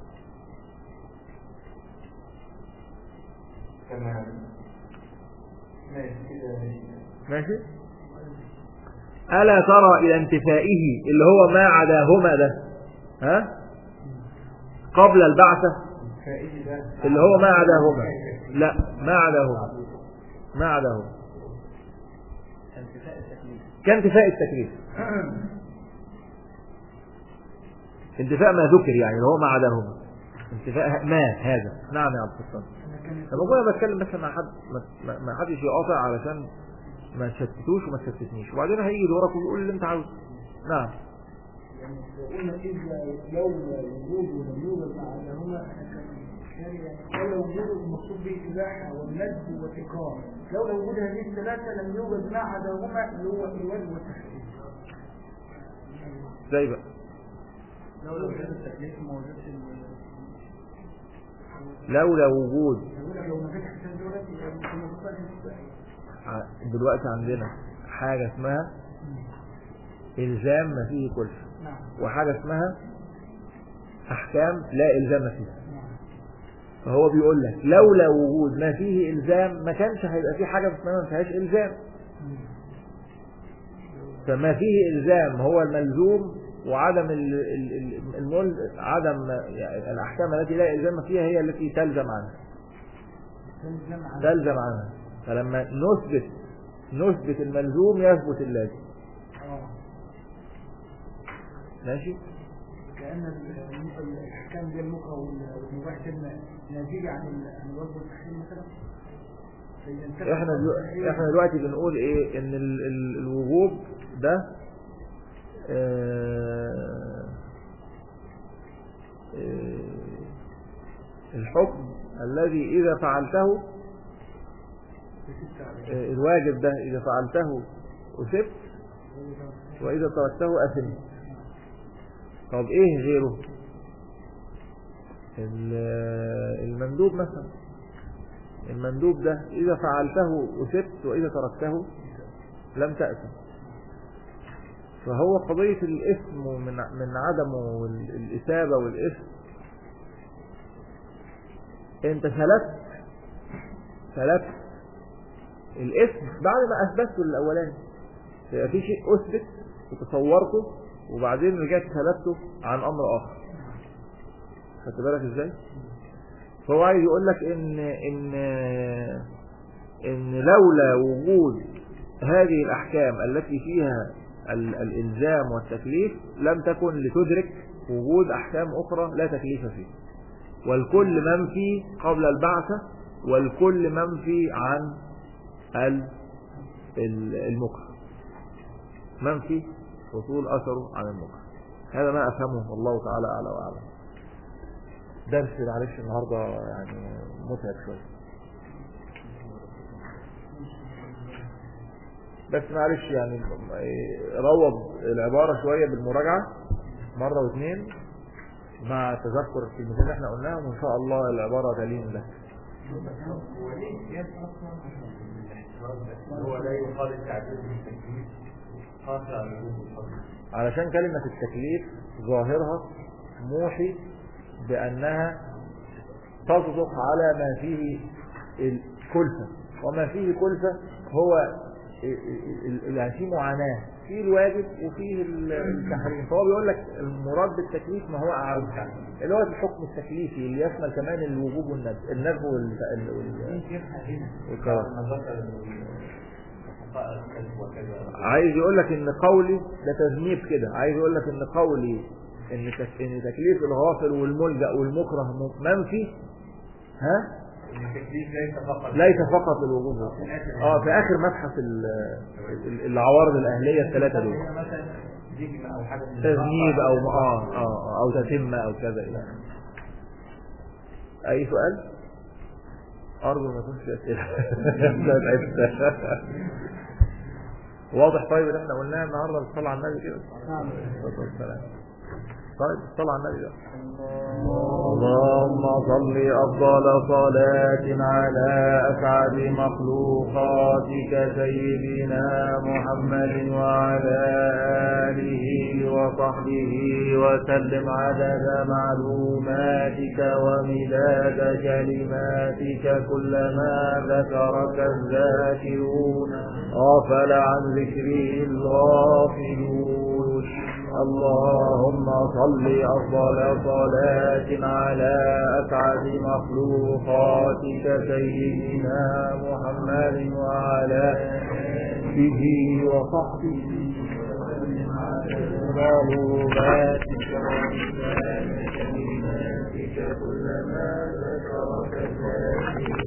تمام ماشي كده ماشي ماشي ألا ترى إلى انتفائه اللي هو ما عداهما ده ها قبل البعثة فإيه ده اللي هو ما عداهما لا ما عداهما ما عداهما انتفاء التكليف كانتفاء التكليف انتفاء ما ذكر يعني اللي هو ما عداهما انتفاء ما هذا نعم يا عبد الصمد لما كنا بتكلم بس مع حد ما- ما ما حدش يقاطع علشان ما تشتتوش وما تشتتنيش وبعدين هيجي دورك ويقول اللي انت عاوزه نعم يعني قلنا إذا لولا وجود ولم يوجد معهما يعني لولا وجود المقصود به إباحة والند والإكرام لولا وجود هذه الثلاثة لم يوجد ما عداهما اللي هو الوجه والتحريم ازاي بقى لولا وجود التكليف ما وجدش ال- لولا وجود يقول لك لو ما كانش حسن دلوقتي يعني كنا بنقول ع- دلوقتي عندنا حاجة اسمها إلزام ما فيه كلفة نعم وحاجة اسمها أحكام لا إلزام فيها نعم فهو بيقول لك لولا وجود ما فيه إلزام ما كانش هيبقى في حاجة اسمها ما فيهاش إلزام فما فيه إلزام هو الملزوم وعدم ال- ال- ال- المل عدم يعني الأحكام التي لا إلزام فيها هي التي تلزم عنها تلزم على تلزم عنها فلما نثبت نثبت الملزوم يثبت اللازم اه ماشي كأن ال- ال- الأحكام دي المكره وال- والمباح تبنى نتيجة عن ال- عن الوجه والتحريم مثلا فإذا انتفع احنا الوجه دلو... والتحريم- احنا دلوقتي بنقول ايه ان ال... ال... الوجوب ده آه... آه... الحكم الذي اذا فعلته آه، الواجب ده اذا فعلته اثبت واذا تركته اثمت طب ايه غيره ال- المندوب مثلا المندوب ده إذا فعلته أثبت وإذا تركته لم تأثم فهو قضية الإثم من من عدمه والإثابة والإثم أنت سلبت سلبت الإثم بعد ما أثبته للأولاني يبقى في شيء أثبت وتصورته وبعدين رجعت سلبته عن أمر آخر خدت بالك إزاي؟ فهو عايز يقول لك ان ان ان لولا وجود هذه الاحكام التي فيها ال- الالزام والتكليف لم تكن لتدرك وجود احكام اخرى لا تكليف فيها والكل منفي قبل البعثة والكل منفي عن ال- ال- المكره منفي حصول اثره عن المكره هذا ما افهمه والله تعالى اعلى واعلم درس معلش النهارده يعني متعب شويه بس معلش يعني روض العبارة شوية بالمراجعة مرة واثنين مع تذكر الكلمتين اللي احنا قلناهم وان شاء الله العبارة تلين لك هو ليه جاب اصلا الاحتراز ده هو لا يقال التعبير بالتكليف خاصة الوجود والحضور علشان كلمة التكليف ظاهرها موحي بأنها تصدق على ما فيه الكلفة وما فيه كلفة هو ال- ال- يعني فيه معاناة فيه الواجب وفيه ال- التحريم فهو بيقول لك المراد بالتكليف ما هو أعلى اللي هو الحكم التكليفي اللي يشمل كمان الوجوب والندب الندب وال- ال- وال- ينفع هنا والكراهة لما ذكر الفقهاء الكذب وكذا عايز يقول لك ان قولي ده تذنيب كده عايز يقول لك ان قولي ان تك... ان تكليف الغافل والملجا والمكره م- منفي ها ان التكليف ليس فقط ليس فقط للوجوب اه في اخر مبحث ال... ال- العوارض الاهليه الثلاثه دول هنا مثلا ذكر او حاجه من تذنيب او اه اه او تتمه او كذا الى آخره. اي سؤال ارجو ما يكونش في اسئله ده تعبت. واضح طيب اللي احنا قلناه النهارده بالصلاه على النبي كده نعم الصلاة والسلام. طيب الصلاة على النبي بقى. اللهم صل أفضل صلاة على أسعد مخلوقاتك سيدنا محمد وعلى آله وصحبه وسلم عدد معلوماتك ومداد كلماتك كلما ذكرك الذاكرون غفل عن ذكره الغافلون اللهم صل أفضل صلاة على أسعد مخلوقاتك سيدنا محمد وعلى آله وصحبه معلوماتك ومثال كلماتك كلما ذكرك الذاكرون